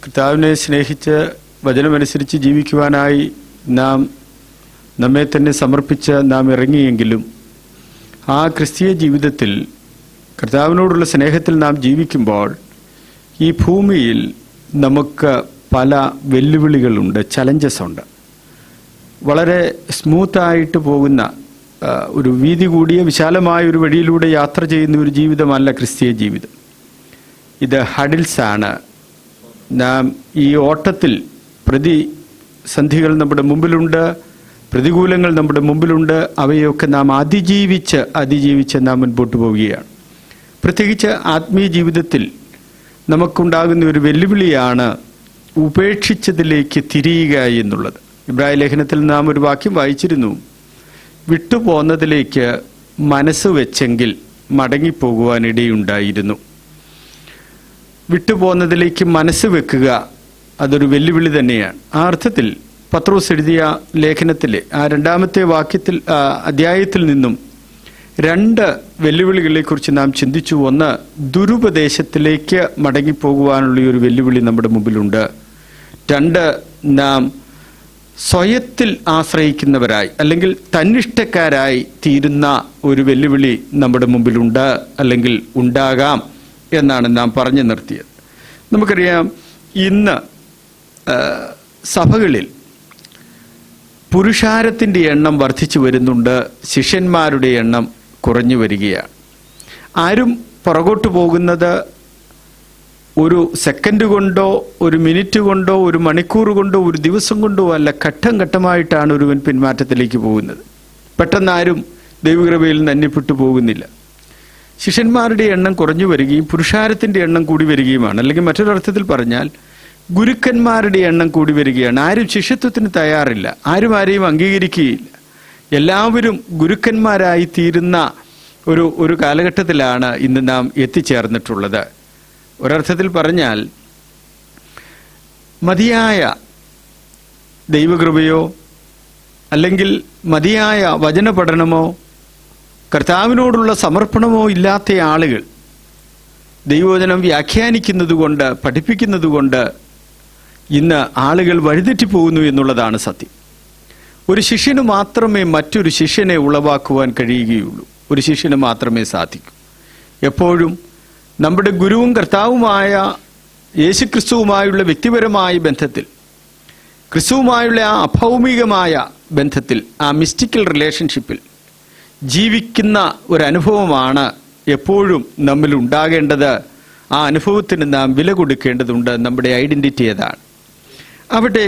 കർത്താവിനെ സ്നേഹിച്ച് വചനമനുസരിച്ച് ജീവിക്കുവാനായി നാം നമ്മെ തന്നെ സമർപ്പിച്ച് നാം ഇറങ്ങിയെങ്കിലും ആ ക്രിസ്തീയ ജീവിതത്തിൽ കർത്താവിനോടുള്ള സ്നേഹത്തിൽ നാം ജീവിക്കുമ്പോൾ ഈ ഭൂമിയിൽ നമുക്ക് പല വെല്ലുവിളികളുണ്ട് ചലഞ്ചസ് ഉണ്ട് വളരെ സ്മൂത്തായിട്ട് പോകുന്ന ആ, ഒരു വീതി കൂടിയ വിശാലമായ ഒരു വഴിയിലൂടെ യാത്ര ചെയ്യുന്ന ഒരു ജീവിതമല്ല ക്രിസ്തീയ ജീവിതം ഇത് ഹഡിൽസ് ആണ് നാം ഈ ഓട്ടത്തിൽ പ്രതിസന്ധികൾ നമ്മുടെ മുമ്പിലുണ്ട് പ്രതികൂലങ്ങൾ നമ്മുടെ മുമ്പിലുണ്ട് അവയൊക്കെ നാം അതിജീവിച്ച് അതിജീവിച്ച് നാം മുൻപോട്ട് പോവുകയാണ് പ്രത്യേകിച്ച് ആത്മീയ ജീവിതത്തിൽ നമുക്കുണ്ടാകുന്ന ഒരു വെല്ലുവിളിയാണ് ഉപേക്ഷിച്ചതിലേക്ക് തിരിയുക എന്നുള്ളത് ഇബ്രാഹിം ലേഖനത്തിൽ നാം ഒരു വാക്യം വായിച്ചിരുന്നു വിട്ടുപോന്നതിലേക്ക് മനസ്സ് വെച്ചെങ്കിൽ മടങ്ങിപ്പോകുവാൻ ഇടയുണ്ടായിരുന്നു വിട്ടുപോകുന്നതിലേക്ക് മനസ്സ് വെക്കുക അതൊരു വെല്ലുവിളി തന്നെയാണ് ആ അർത്ഥത്തിൽ പത്രോസ് എഴുതിയ ലേഖനത്തിലെ ആ രണ്ടാമത്തെ വാക്യത്തിൽ ആ, അധ്യായത്തിൽ നിന്നും രണ്ട് വെല്ലുവിളികളെക്കുറിച്ച് നാം ചിന്തിച്ചു ഒന്ന് ദുരുപദേശത്തിലേക്ക് മടങ്ങിപ്പോകുവാനുള്ള ഈ ഒരു വെല്ലുവിളി നമ്മുടെ മുമ്പിലുണ്ട് രണ്ട് നാം സ്വയത്തിൽ ആശ്രയിക്കുന്നവരായി അല്ലെങ്കിൽ തന്നിഷ്ടക്കാരായി തീരുന്ന ഒരു വെല്ലുവിളി നമ്മുടെ മുമ്പിലുണ്ട് അല്ലെങ്കിൽ ഉണ്ടാകാം എന്നാണ് നാം പറഞ്ഞു നിർത്തിയത് നമുക്കറിയാം ഇന്ന് ആ, സഭകളിൽ പുരുഷാരത്തിൻ്റെ എണ്ണം വർദ്ധിച്ചു വരുന്നുണ്ട് ശിഷ്യന്മാരുടെ എണ്ണം കുറഞ്ഞു വരികയാണ് ആരും പുറകോട്ട് പോകുന്നത് ഒരു സെക്കൻഡ് കൊണ്ടോ ഒരു മിനിറ്റ് കൊണ്ടോ ഒരു മണിക്കൂർ കൊണ്ടോ ഒരു ദിവസം കൊണ്ടോ അല്ല ഘട്ടം ഘട്ടമായിട്ടാണ് ഒരുവൻ പിന്മാറ്റത്തിലേക്ക് പോകുന്നത് പെട്ടെന്ന് ആരും ദൈവകൃപയിൽ നിന്ന് അന്യപ്പെട്ടു പോകുന്നില്ല ശിഷ്യന്മാരുടെ എണ്ണം കുറഞ്ഞു വരികയും പുരുഷാരത്തിന്റെ എണ്ണം കൂടി വരികയുമാണ് അല്ലെങ്കിൽ മറ്റൊരർത്ഥത്തിൽ പറഞ്ഞാൽ ഗുരുക്കന്മാരുടെ എണ്ണം കൂടി വരികയാണ് ആരും ശിഷ്യത്വത്തിന് തയ്യാറില്ല ആരും ആരെയും അംഗീകരിക്കുകയില്ല എല്ലാവരും ഗുരുക്കന്മാരായി തീരുന്ന ഒരു ഒരു കാലഘട്ടത്തിലാണ് ഇന്ന് നാം എത്തിച്ചേർന്നിട്ടുള്ളത് ഒരർത്ഥത്തിൽ പറഞ്ഞാൽ മതിയായ ദൈവകൃപയോ അല്ലെങ്കിൽ മതിയായ വചന പഠനമോ കർത്താവിനോടുള്ള സമർപ്പണമോ ഇല്ലാത്ത ആളുകൾ ദൈവവചനം വ്യാഖ്യാനിക്കുന്നതുകൊണ്ട് പഠിപ്പിക്കുന്നതുകൊണ്ട് ഇന്ന് ആളുകൾ വഴിതെറ്റിപ്പോകുന്നു എന്നുള്ളതാണ് സത്യം ഒരു ശിഷ്യന് മാത്രമേ മറ്റൊരു ശിഷ്യനെ ഉളവാക്കുവാൻ കഴിയുകയുള്ളൂ ഒരു ശിഷ്യന് മാത്രമേ സാധിക്കൂ എപ്പോഴും നമ്മുടെ ഗുരുവും കർത്താവുമായ യേശുക്രിസ്തുവുമായുള്ള വ്യക്തിപരമായ ബന്ധത്തിൽ ക്രിസ്തുവുമായുള്ള ആ അഭൗമികമായ ബന്ധത്തിൽ ആ മിസ്റ്റിക്കൽ റിലേഷൻഷിപ്പിൽ ജീവിക്കുന്ന ഒരു അനുഭവമാണ് എപ്പോഴും നമ്മിൽ ഉണ്ടാകേണ്ടത് ആ അനുഭവത്തിന് നാം വില കൊടുക്കേണ്ടതുണ്ട് നമ്മുടെ ഐഡന്റിറ്റി ഏതാണ് അവിടെ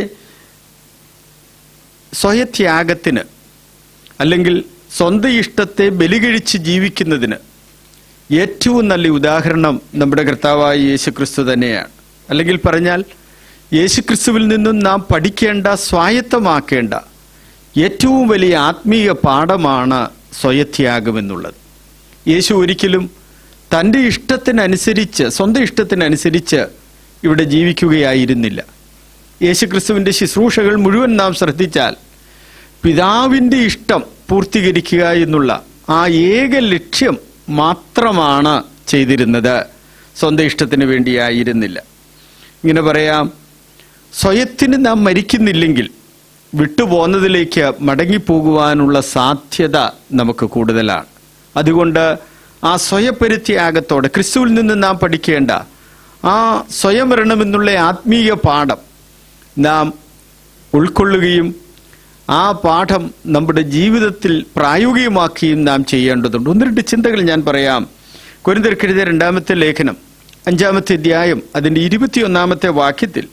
സ്വയത്യാഗത്തിന് അല്ലെങ്കിൽ സ്വന്തം ഇഷ്ടത്തെ ബലികഴിച്ച് ജീവിക്കുന്നതിന് ഏറ്റവും നല്ല ഉദാഹരണം നമ്മുടെ കർത്താവായ യേശുക്രിസ്തു തന്നെയാണ് അല്ലെങ്കിൽ പറഞ്ഞാൽ യേശുക്രിസ്തുവിൽ നിന്നും നാം പഠിക്കേണ്ട സ്വായത്തമാക്കേണ്ട ഏറ്റവും വലിയ ആത്മീയ പാഠമാണ് സ്വയത്യാഗം എന്നുള്ളത് യേശു ഒരിക്കലും തൻ്റെ ഇഷ്ടത്തിനനുസരിച്ച് സ്വന്തം ഇഷ്ടത്തിനനുസരിച്ച് ഇവിടെ ജീവിക്കുകയായിരുന്നില്ല യേശുക്രിസ്തുവിൻ്റെ ശുശ്രൂഷകൾ മുഴുവൻ നാം ശ്രദ്ധിച്ചാൽ പിതാവിൻ്റെ ഇഷ്ടം പൂർത്തീകരിക്കുക എന്നുള്ള ആ ഏക ലക്ഷ്യം മാത്രമാണ് ചെയ്തിരുന്നത് സ്വന്തം ഇഷ്ടത്തിന് വേണ്ടിയായിരുന്നില്ല ഇങ്ങനെ പറയാം സ്വയത്തിന് നാം മരിക്കുന്നില്ലെങ്കിൽ വിട്ടുപോകുന്നതിലേക്ക് മടങ്ങിപ്പോകുവാനുള്ള സാധ്യത നമുക്ക് കൂടുതലാണ് അതുകൊണ്ട് ആ സ്വയപരിത്യാഗത്തോടെ ക്രിസ്തുവിൽ നിന്ന് നാം പഠിക്കേണ്ട ആ സ്വയമരണം എന്നുള്ള ആത്മീയ പാഠം നാം ഉൾക്കൊള്ളുകയും ആ പാഠം നമ്മുടെ ജീവിതത്തിൽ പ്രായോഗികമാക്കുകയും നാം ചെയ്യേണ്ടതുണ്ട് ഒന്ന് രണ്ട് ചിന്തകൾ ഞാൻ പറയാം കുരിന്തർക്കെഴുതിയ രണ്ടാമത്തെ ലേഖനം അഞ്ചാമത്തെ അധ്യായം അതിൻ്റെ ഇരുപത്തിയൊന്നാമത്തെ വാക്യത്തിൽ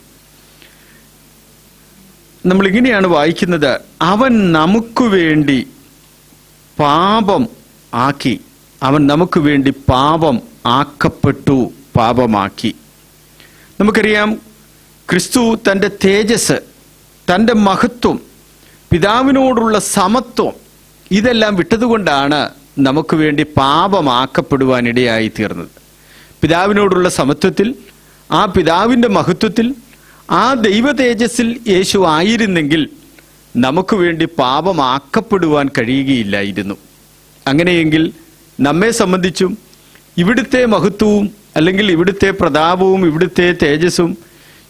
നമ്മൾ ഇങ്ങനെയാണ് വായിക്കുന്നത് അവൻ നമുക്ക് വേണ്ടി പാപം ആക്കി അവൻ നമുക്ക് വേണ്ടി പാപം ആക്കപ്പെട്ടു പാപമാക്കി നമുക്കറിയാം ക്രിസ്തു തൻ്റെ തേജസ് തൻ്റെ മഹത്വം പിതാവിനോടുള്ള സമത്വം ഇതെല്ലാം വിട്ടതുകൊണ്ടാണ് നമുക്ക് വേണ്ടി പാപമാക്കപ്പെടുവാൻ ഇടയായി തീർന്നത് പിതാവിനോടുള്ള സമത്വത്തിൽ ആ പിതാവിൻ്റെ മഹത്വത്തിൽ ആ ദൈവ തേജസ്സിൽ യേശു ആയിരുന്നെങ്കിൽ നമുക്ക് വേണ്ടി പാപമാക്കപ്പെടുവാൻ കഴിയുകയില്ലായിരുന്നു അങ്ങനെയെങ്കിൽ നമ്മെ സംബന്ധിച്ചും ഇവിടുത്തെ മഹത്വവും അല്ലെങ്കിൽ ഇവിടുത്തെ പ്രതാപവും ഇവിടുത്തെ തേജസ്സും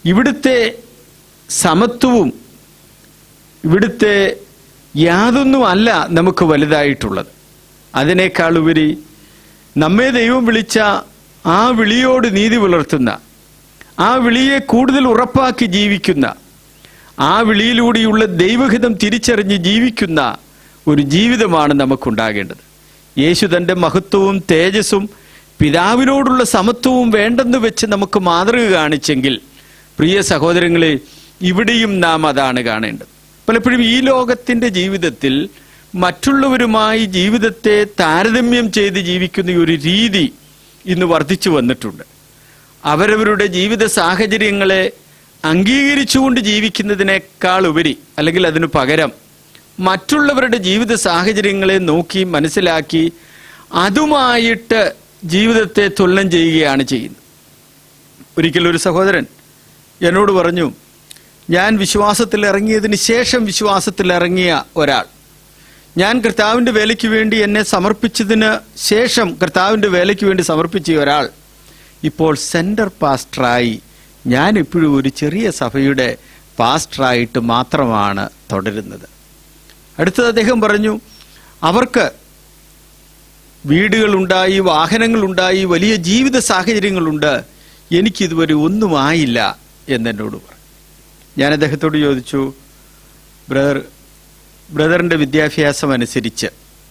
ഇവിടുത്തെ സമത്വവും ഇവിടുത്തെ യാതൊന്നും അല്ല നമുക്ക് വലുതായിട്ടുള്ളത് അതിനേക്കാൾ ഉപരി നമ്മെ ദൈവം വിളിച്ച ആ വിളിയോട് നീതി പുലർത്തുന്ന ആ വിളിയെ കൂടുതൽ ഉറപ്പാക്കി ജീവിക്കുന്ന ആ വിളിയിലൂടെയുള്ള ദൈവഹിതം തിരിച്ചറിഞ്ഞ് ജീവിക്കുന്ന ഒരു ജീവിതമാണ് നമുക്കുണ്ടാകേണ്ടത് യേശു തൻ്റെ മഹത്വവും തേജസ്സും പിതാവിനോടുള്ള സമത്വവും വേണ്ടെന്ന് വെച്ച് നമുക്ക് മാതൃക കാണിച്ചെങ്കിൽ പ്രിയ സഹോദരങ്ങളെ ഇവിടെയും നാം അതാണ് കാണേണ്ടത് പലപ്പോഴും ഈ ലോകത്തിന്റെ ജീവിതത്തിൽ മറ്റുള്ളവരുമായി ജീവിതത്തെ താരതമ്യം ചെയ്ത് ജീവിക്കുന്ന ഒരു രീതി ഇന്ന് വർദ്ധിച്ചു വന്നിട്ടുണ്ട് അവരവരുടെ ജീവിത സാഹചര്യങ്ങളെ അംഗീകരിച്ചുകൊണ്ട് ജീവിക്കുന്നതിനേക്കാൾ ഉപരി അല്ലെങ്കിൽ അതിനു പകരം മറ്റുള്ളവരുടെ ജീവിത സാഹചര്യങ്ങളെ നോക്കി മനസ്സിലാക്കി അതുമായിട്ട് ജീവിതത്തെ തുലനം ചെയ്യുകയാണ് ചെയ്യുന്നത് ഒരിക്കൽ ഒരു സഹോദരൻ എന്നോട് പറഞ്ഞു ഞാൻ വിശ്വാസത്തിൽ ഇറങ്ങിയതിന് ശേഷം വിശ്വാസത്തിൽ ഇറങ്ങിയ ഒരാൾ ഞാൻ കർത്താവിൻ്റെ വേലയ്ക്ക് വേണ്ടി എന്നെ സമർപ്പിച്ചതിന് ശേഷം കർത്താവിൻ്റെ വേലയ്ക്ക് വേണ്ടി സമർപ്പിച്ച ഒരാൾ ഇപ്പോൾ സെൻറ്റർ പാസ്റ്ററായി ഞാൻ ഇപ്പോഴും ഒരു ചെറിയ സഭയുടെ പാസ്റ്ററായിട്ട് മാത്രമാണ് തുടരുന്നത് അടുത്തത് അദ്ദേഹം പറഞ്ഞു അവർക്ക് വീടുകളുണ്ടായി വാഹനങ്ങളുണ്ടായി വലിയ ജീവിത സാഹചര്യങ്ങളുണ്ട് എനിക്കിതുവരെ ഒന്നും ആയില്ല എന്നെന്നോട് പറഞ്ഞു ഞാൻ അദ്ദേഹത്തോട് ചോദിച്ചു ബ്രദർ ബ്രദറിൻ്റെ വിദ്യാഭ്യാസം അനുസരിച്ച്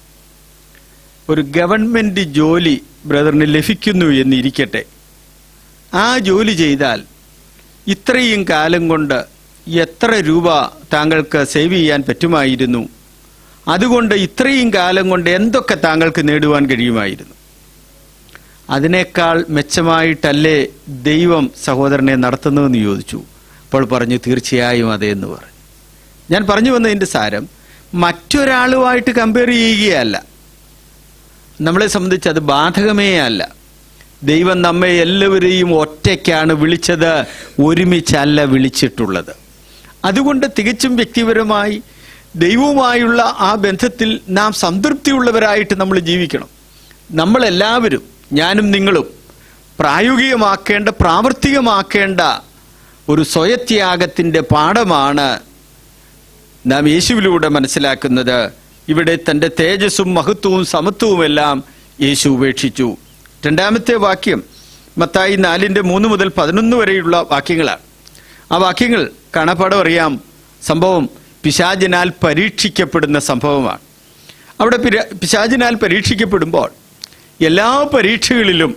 ഒരു ഗവൺമെൻറ് ജോലി ബ്രദറിന് ലഭിക്കുന്നു എന്നിരിക്കട്ടെ ആ ജോലി ചെയ്താൽ ഇത്രയും കാലം കൊണ്ട് എത്ര രൂപ താങ്കൾക്ക് സേവ് ചെയ്യാൻ പറ്റുമായിരുന്നു അതുകൊണ്ട് ഇത്രയും കാലം കൊണ്ട് എന്തൊക്കെ താങ്കൾക്ക് നേടുവാൻ കഴിയുമായിരുന്നു അതിനേക്കാൾ മെച്ചമായിട്ടല്ലേ ദൈവം സഹോദരനെ നടത്തുന്നതെന്ന് ചോദിച്ചു അപ്പോൾ പറഞ്ഞു തീർച്ചയായും അതേ എന്ന് പറഞ്ഞു ഞാൻ പറഞ്ഞു വന്നതിൻ്റെ സാരം മറ്റൊരാളുമായിട്ട് കമ്പയർ ചെയ്യുകയല്ല നമ്മളെ സംബന്ധിച്ച് അത് ബാധകമേ അല്ല ദൈവം നമ്മെ എല്ലാവരെയും ഒറ്റയ്ക്കാണ് വിളിച്ചത് ഒരുമിച്ചല്ല വിളിച്ചിട്ടുള്ളത് അതുകൊണ്ട് തികച്ചും വ്യക്തിപരമായി ദൈവവുമായുള്ള ആ ബന്ധത്തിൽ നാം സംതൃപ്തിയുള്ളവരായിട്ട് നമ്മൾ ജീവിക്കണം നമ്മളെല്ലാവരും ഞാനും നിങ്ങളും പ്രായോഗികമാക്കേണ്ട പ്രാവർത്തികമാക്കേണ്ട ഒരു സ്വയത്യാഗത്തിൻ്റെ പാഠമാണ് നാം യേശുവിലൂടെ മനസ്സിലാക്കുന്നത് ഇവിടെ തൻ്റെ തേജസ്സും മഹത്വവും സമത്വവുമെല്ലാം യേശു ഉപേക്ഷിച്ചു രണ്ടാമത്തെ വാക്യം മത്തായി നാലിൻ്റെ മൂന്ന് മുതൽ പതിനൊന്ന് വരെയുള്ള വാക്യങ്ങളാണ് ആ വാക്യങ്ങൾ കാണപ്പാടം അറിയാം സംഭവം പിശാചിനാൽ പരീക്ഷിക്കപ്പെടുന്ന സംഭവമാണ് അവിടെ പിര- പിശാചിനാൽ പരീക്ഷിക്കപ്പെടുമ്പോൾ എല്ലാ പരീക്ഷകളിലും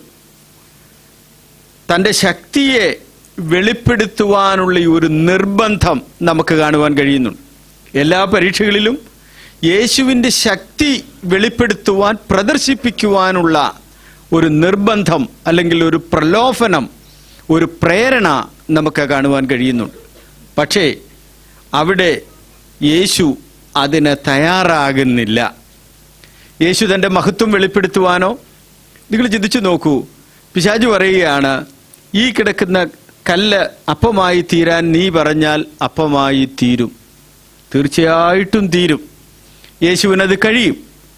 തൻ്റെ ശക്തിയെ വെളിപ്പെടുത്തുവാനുള്ള ഈ ഒരു നിർബന്ധം നമുക്ക് കാണുവാൻ കഴിയുന്നുണ്ട് എല്ലാ പരീക്ഷകളിലും യേശുവിൻ്റെ ശക്തി വെളിപ്പെടുത്തുവാൻ പ്രദർശിപ്പിക്കുവാനുള്ള ഒരു നിർബന്ധം അല്ലെങ്കിൽ ഒരു പ്രലോഭനം ഒരു പ്രേരണ നമുക്ക് കാണുവാൻ കഴിയുന്നുണ്ട് പക്ഷേ അവിടെ യേശു അതിന് തയ്യാറാകുന്നില്ല യേശു തൻ്റെ മഹത്വം വെളിപ്പെടുത്തുവാനോ നിങ്ങൾ ചിന്തിച്ചു നോക്കൂ പിശാജ് പറയുകയാണ് ഈ കിടക്കുന്ന കല്ല് അപ്പമായി തീരാൻ നീ പറഞ്ഞാൽ അപ്പമായി തീരും തീർച്ചയായിട്ടും തീരും യേശുവിനത് കഴിയും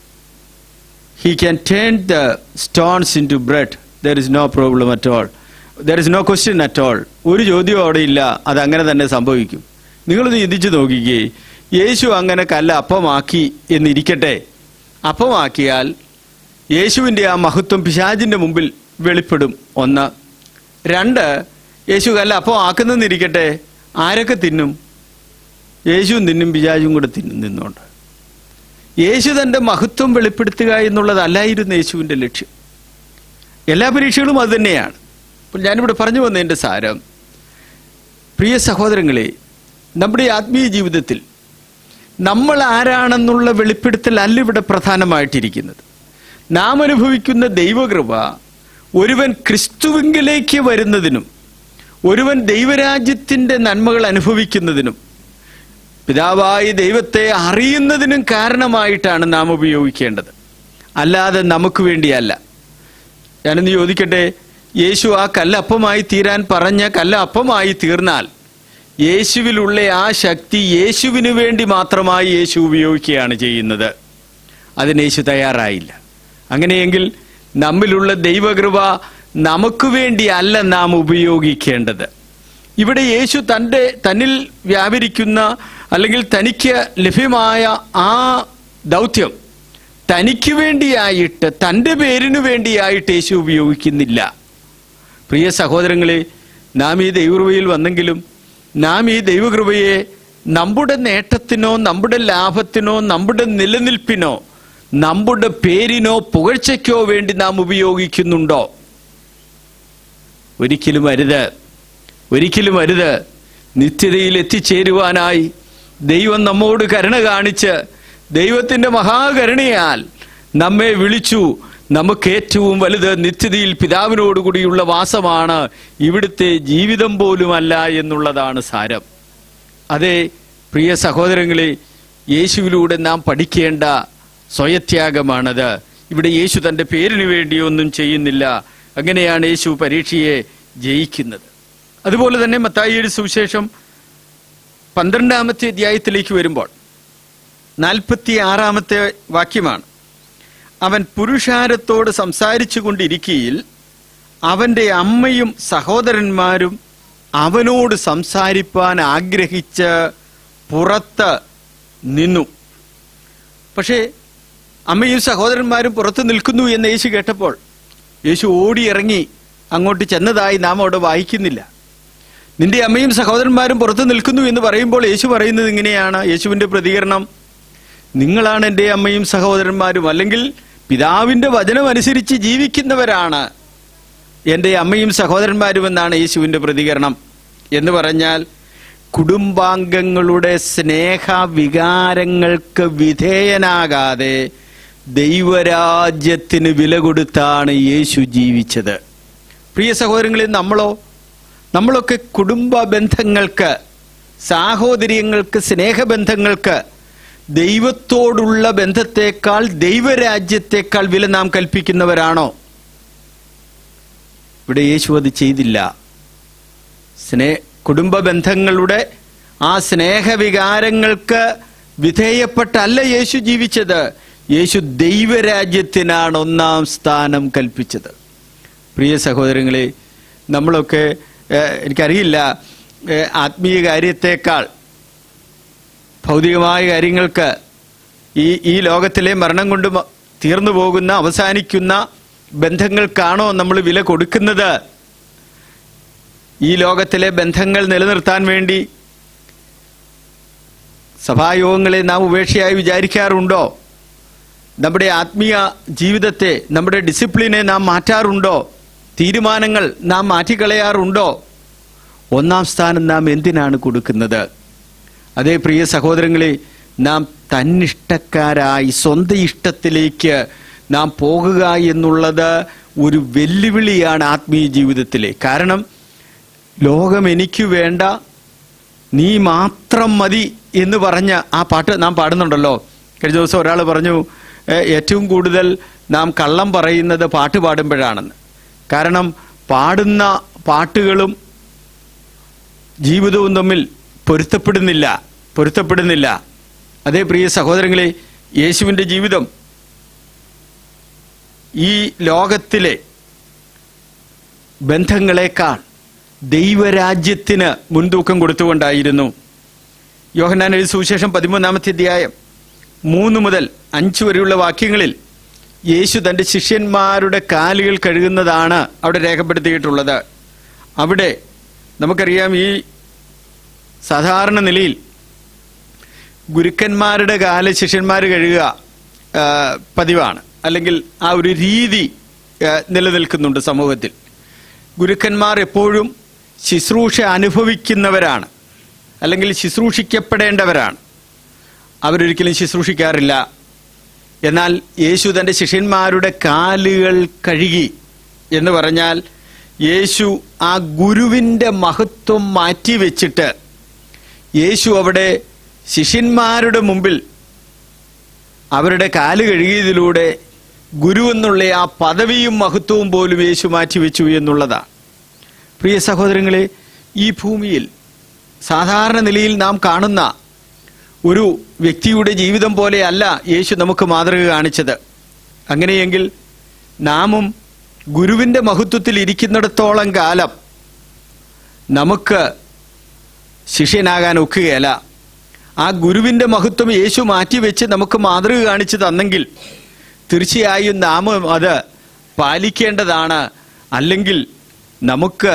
he can turn the stones into bread there is no problem at all there is no question at all ഒരു ചോദ്യവും അവിടെ ഇല്ല അത് അങ്ങനെ തന്നെ സംഭവിക്കും നിങ്ങളൊന്ന് ചിന്തിച്ചു നോക്കിക്കേ യേശു അങ്ങനെ കല്ല് അപ്പമാക്കി എന്നിരിക്കട്ടെ അപ്പമാക്കിയാൽ യേശുവിൻ്റെ ആ മഹത്വം പിശാചിൻ്റെ മുമ്പിൽ വെളിപ്പെടും ഒന്ന് രണ്ട് യേശു കല്ല് അപ്പം ആക്കുന്നെന്നിരിക്കട്ടെ ആരൊക്കെ തിന്നും യേശുവും തിന്നും പിശാചും കൂടെ തിന്നും നിന്നുകൊണ്ട് യേശു തൻ്റെ മഹത്വം വെളിപ്പെടുത്തുക എന്നുള്ളതല്ലായിരുന്നു യേശുവിൻ്റെ ലക്ഷ്യം എല്ലാ പരീക്ഷകളും അത് തന്നെയാണ് അപ്പോൾ ഞാനിവിടെ പറഞ്ഞു വന്നതിൻ്റെ സാരം പ്രിയ സഹോദരങ്ങളെ നമ്മുടെ ആത്മീയ ജീവിതത്തിൽ നമ്മൾ ആരാണെന്നുള്ള വെളിപ്പെടുത്തൽ അല്ല ഇവിടെ പ്രധാനമായിട്ടിരിക്കുന്നത് നാം അനുഭവിക്കുന്ന ദൈവകൃപ ഒരുവൻ ക്രിസ്തുവിങ്കിലേക്ക് വരുന്നതിനും ഒരുവൻ ദൈവരാജ്യത്തിൻ്റെ നന്മകൾ അനുഭവിക്കുന്നതിനും പിതാവായി ദൈവത്തെ അറിയുന്നതിനും കാരണമായിട്ടാണ് നാം ഉപയോഗിക്കേണ്ടത് അല്ലാതെ നമുക്ക് വേണ്ടിയല്ല ഞാനൊന്ന് ചോദിക്കട്ടെ യേശു ആ കല്ല് അപ്പമായി തീരാൻ പറഞ്ഞ കല്ല് അപ്പമായി തീർന്നാൽ യേശുവിലുള്ള ആ ശക്തി യേശുവിനു വേണ്ടി മാത്രമായി യേശു ഉപയോഗിക്കുകയാണ് ചെയ്യുന്നത് അതിന് യേശു തയ്യാറായില്ല അങ്ങനെയെങ്കിൽ നമ്മിലുള്ള ദൈവകൃപ നമുക്ക് വേണ്ടി അല്ല നാം ഉപയോഗിക്കേണ്ടത് ഇവിടെ യേശു തൻ്റെ തന്നിൽ വ്യാപരിക്കുന്ന അല്ലെങ്കിൽ തനിക്ക് ലഭ്യമായ ആ ദൗത്യം തനിക്ക് വേണ്ടിയായിട്ട് തൻ്റെ പേരിനു വേണ്ടിയായിട്ട് യേശു ഉപയോഗിക്കുന്നില്ല പ്രിയ സഹോദരങ്ങളെ നാം ഈ ദൈവകൃപയിൽ വന്നെങ്കിലും നാം ഈ ദൈവകൃപയെ നമ്മുടെ നേട്ടത്തിനോ നമ്മുടെ ലാഭത്തിനോ നമ്മുടെ നിലനിൽപ്പിനോ നമ്മുടെ പേരിനോ പുകഴ്ചയ്ക്കോ വേണ്ടി നാം ഉപയോഗിക്കുന്നുണ്ടോ ഒരിക്കലും അരുത് ഒരിക്കലും അരുത് നിത്യതയിൽ എത്തിച്ചേരുവാനായി ദൈവം നമ്മോട് കരുണ കാണിച്ച് ദൈവത്തിന്റെ മഹാകരുണയാൽ നമ്മെ വിളിച്ചു നമുക്ക് ഏറ്റവും വലുത് നിത്യതയിൽ പിതാവിനോടുകൂടിയുള്ള വാസമാണ് ഇവിടുത്തെ ജീവിതം പോലുമല്ല എന്നുള്ളതാണ് സാരം അതെ പ്രിയ സഹോദരങ്ങളെ യേശുവിലൂടെ നാം പഠിക്കേണ്ട സ്വയത്യാഗമാണത് ഇവിടെ യേശു തന്റെ പേരിന് വേണ്ടി ഒന്നും ചെയ്യുന്നില്ല അങ്ങനെയാണ് യേശു പരീക്ഷയെ ജയിക്കുന്നത് അതുപോലെ തന്നെ മത്തായിയുടെ സുവിശേഷം പന്ത്രണ്ടാമത്തെ അധ്യായത്തിലേക്ക് വരുമ്പോൾ നാൽപ്പത്തി ആറാമത്തെ വാക്യമാണ് അവൻ പുരുഷാരത്തോട് സംസാരിച്ചു കൊണ്ടിരിക്കയിൽ അവന്റെ അമ്മയും സഹോദരന്മാരും അവനോട് സംസാരിപ്പാൻ ആഗ്രഹിച്ച് പുറത്ത് നിന്നു പക്ഷേ അമ്മയും സഹോദരന്മാരും പുറത്ത് നിൽക്കുന്നു എന്ന് യേശു കേട്ടപ്പോൾ യേശു ഓടിയിറങ്ങി അങ്ങോട്ട് ചെന്നതായി നാം അവിടെ വായിക്കുന്നില്ല നിന്റെ അമ്മയും സഹോദരന്മാരും പുറത്ത് നിൽക്കുന്നു എന്ന് പറയുമ്പോൾ യേശു പറയുന്നത് ഇങ്ങനെയാണ് യേശുവിന്റെ പ്രതികരണം നിങ്ങളാണ് എൻ്റെ അമ്മയും സഹോദരന്മാരും അല്ലെങ്കിൽ പിതാവിന്റെ വചനം അനുസരിച്ച് ജീവിക്കുന്നവരാണ് എൻ്റെ അമ്മയും സഹോദരന്മാരും എന്നാണ് യേശുവിന്റെ പ്രതികരണം എന്ന് പറഞ്ഞാൽ കുടുംബാംഗങ്ങളുടെ സ്നേഹ വികാരങ്ങൾക്ക് വിധേയനാകാതെ ദൈവരാജ്യത്തിന് വില കൊടുത്താണ് യേശു ജീവിച്ചത് പ്രിയ സഹോദരങ്ങളിൽ നമ്മളോ നമ്മളൊക്കെ കുടുംബ ബന്ധങ്ങൾക്ക് സാഹോദര്യങ്ങൾക്ക് സ്നേഹബന്ധങ്ങൾക്ക് ദൈവത്തോടുള്ള ബന്ധത്തെക്കാൾ ദൈവരാജ്യത്തെക്കാൾ വില നാം കൽപ്പിക്കുന്നവരാണോ ഇവിടെ യേശു അത് ചെയ്തില്ല സ്നേ കുടുംബ ബന്ധങ്ങളുടെ ആ സ്നേഹവികാരങ്ങൾക്ക് വിധേയപ്പെട്ടല്ല യേശു ജീവിച്ചത് യേശു ദൈവരാജ്യത്തിനാണ് ഒന്നാം സ്ഥാനം കൽപ്പിച്ചത് പ്രിയ സഹോദരങ്ങളെ നമ്മളൊക്കെ ഏഹ്, എനിക്കറിയില്ല ഏഹ്, ആത്മീയ കാര്യത്തേക്കാൾ ഭൗതികമായ കാര്യങ്ങൾക്ക് ഈ ഈ ലോകത്തിലെ മരണം കൊണ്ട് മ- തീർന്നു പോകുന്ന അവസാനിക്കുന്ന ബന്ധങ്ങൾക്കാണോ നമ്മൾ വില കൊടുക്കുന്നത് ഈ ലോകത്തിലെ ബന്ധങ്ങൾ നിലനിർത്താൻ വേണ്ടി സഭായോഗങ്ങളെ നാം ഉപേക്ഷയായി വിചാരിക്കാറുണ്ടോ നമ്മുടെ ആത്മീയ ജീവിതത്തെ നമ്മുടെ ഡിസിപ്ലിനെ നാം മാറ്റാറുണ്ടോ തീരുമാനങ്ങൾ നാം മാറ്റിക്കളയാറുണ്ടോ ഒന്നാം സ്ഥാനം നാം എന്തിനാണ് കൊടുക്കുന്നത് അതേ പ്രിയ സഹോദരങ്ങളെ നാം തന്നിഷ്ടക്കാരായി സ്വന്തം ഇഷ്ടത്തിലേക്ക് നാം പോകുക എന്നുള്ളത് ഒരു വെല്ലുവിളിയാണ് ആത്മീയ ജീവിതത്തിലെ കാരണം ലോകം എനിക്ക് വേണ്ട നീ മാത്രം മതി എന്ന് പറഞ്ഞ ആ പാട്ട് നാം പാടുന്നുണ്ടല്ലോ കഴിഞ്ഞ ദിവസം ഒരാൾ പറഞ്ഞു "ഏ, ഏറ്റവും കൂടുതൽ നാം കള്ളം പറയുന്നത് പാട്ട് പാടുമ്പോഴാണെന്ന് കാരണം പാടുന്ന പാട്ടുകളും ജീവിതവും തമ്മിൽ പൊരുത്തപ്പെടുന്നില്ല പൊരുത്തപ്പെടുന്നില്ല അതേ പ്രിയ സഹോദരങ്ങളെ യേശുവിൻ്റെ ജീവിതം ഈ ലോകത്തിലെ ബന്ധങ്ങളെക്കാൾ ദൈവരാജ്യത്തിന് മുൻതൂക്കം കൊടുത്തുകൊണ്ടായിരുന്നു യോഹന്നാൻ എഴുതി സുവിശേഷം പതിമൂന്നാമത്തെ അധ്യായം മൂന്ന് മുതൽ അഞ്ച് വരെയുള്ള വാക്യങ്ങളിൽ യേശു തൻ്റെ ശിഷ്യന്മാരുടെ കാലുകൾ കഴുകുന്നതാണ് അവിടെ രേഖപ്പെടുത്തിയിട്ടുള്ളത് അവിടെ നമുക്കറിയാം ഈ സാധാരണ നിലയിൽ ഗുരുക്കന്മാരുടെ കാല് ശിഷ്യന്മാർ കഴുകുക ആ, പതിവാണ് അല്ലെങ്കിൽ ആ ഒരു രീതി ആ, നിലനിൽക്കുന്നുണ്ട് സമൂഹത്തിൽ ഗുരുക്കന്മാർ എപ്പോഴും ശുശ്രൂഷ അനുഭവിക്കുന്നവരാണ് അല്ലെങ്കിൽ ശുശ്രൂഷിക്കപ്പെടേണ്ടവരാണ് അവരൊരിക്കലും ശുശ്രൂഷിക്കാറില്ല എന്നാൽ യേശു തൻ്റെ ശിഷ്യന്മാരുടെ കാലുകൾ കഴുകി എന്ന് പറഞ്ഞാൽ യേശു ആ ഗുരുവിൻ്റെ മഹത്വം മാറ്റിവെച്ചിട്ട് യേശു അവിടെ ശിഷ്യന്മാരുടെ മുമ്പിൽ അവരുടെ കാല് കഴുകിയതിലൂടെ ഗുരു എന്നുള്ള ആ പദവിയും മഹത്വവും പോലും യേശു മാറ്റിവെച്ചു എന്നുള്ളതാണ് പ്രിയ സഹോദരങ്ങളെ ഈ ഭൂമിയിൽ സാധാരണ നിലയിൽ നാം കാണുന്ന ഒരു വ്യക്തിയുടെ ജീവിതം പോലെയല്ല യേശു നമുക്ക് മാതൃക കാണിച്ചത് അങ്ങനെയെങ്കിൽ നാമും ഗുരുവിൻ്റെ മഹത്വത്തിൽ ഇരിക്കുന്നിടത്തോളം കാലം നമുക്ക് ശിഷ്യനാകാൻ ഒക്കുകയല്ല ആ ഗുരുവിന്റെ മഹത്വം യേശു മാറ്റിവെച്ച് നമുക്ക് മാതൃക കാണിച്ചു തന്നെങ്കിൽ തീർച്ചയായും നാം അത് പാലിക്കേണ്ടതാണ് അല്ലെങ്കിൽ നമുക്ക്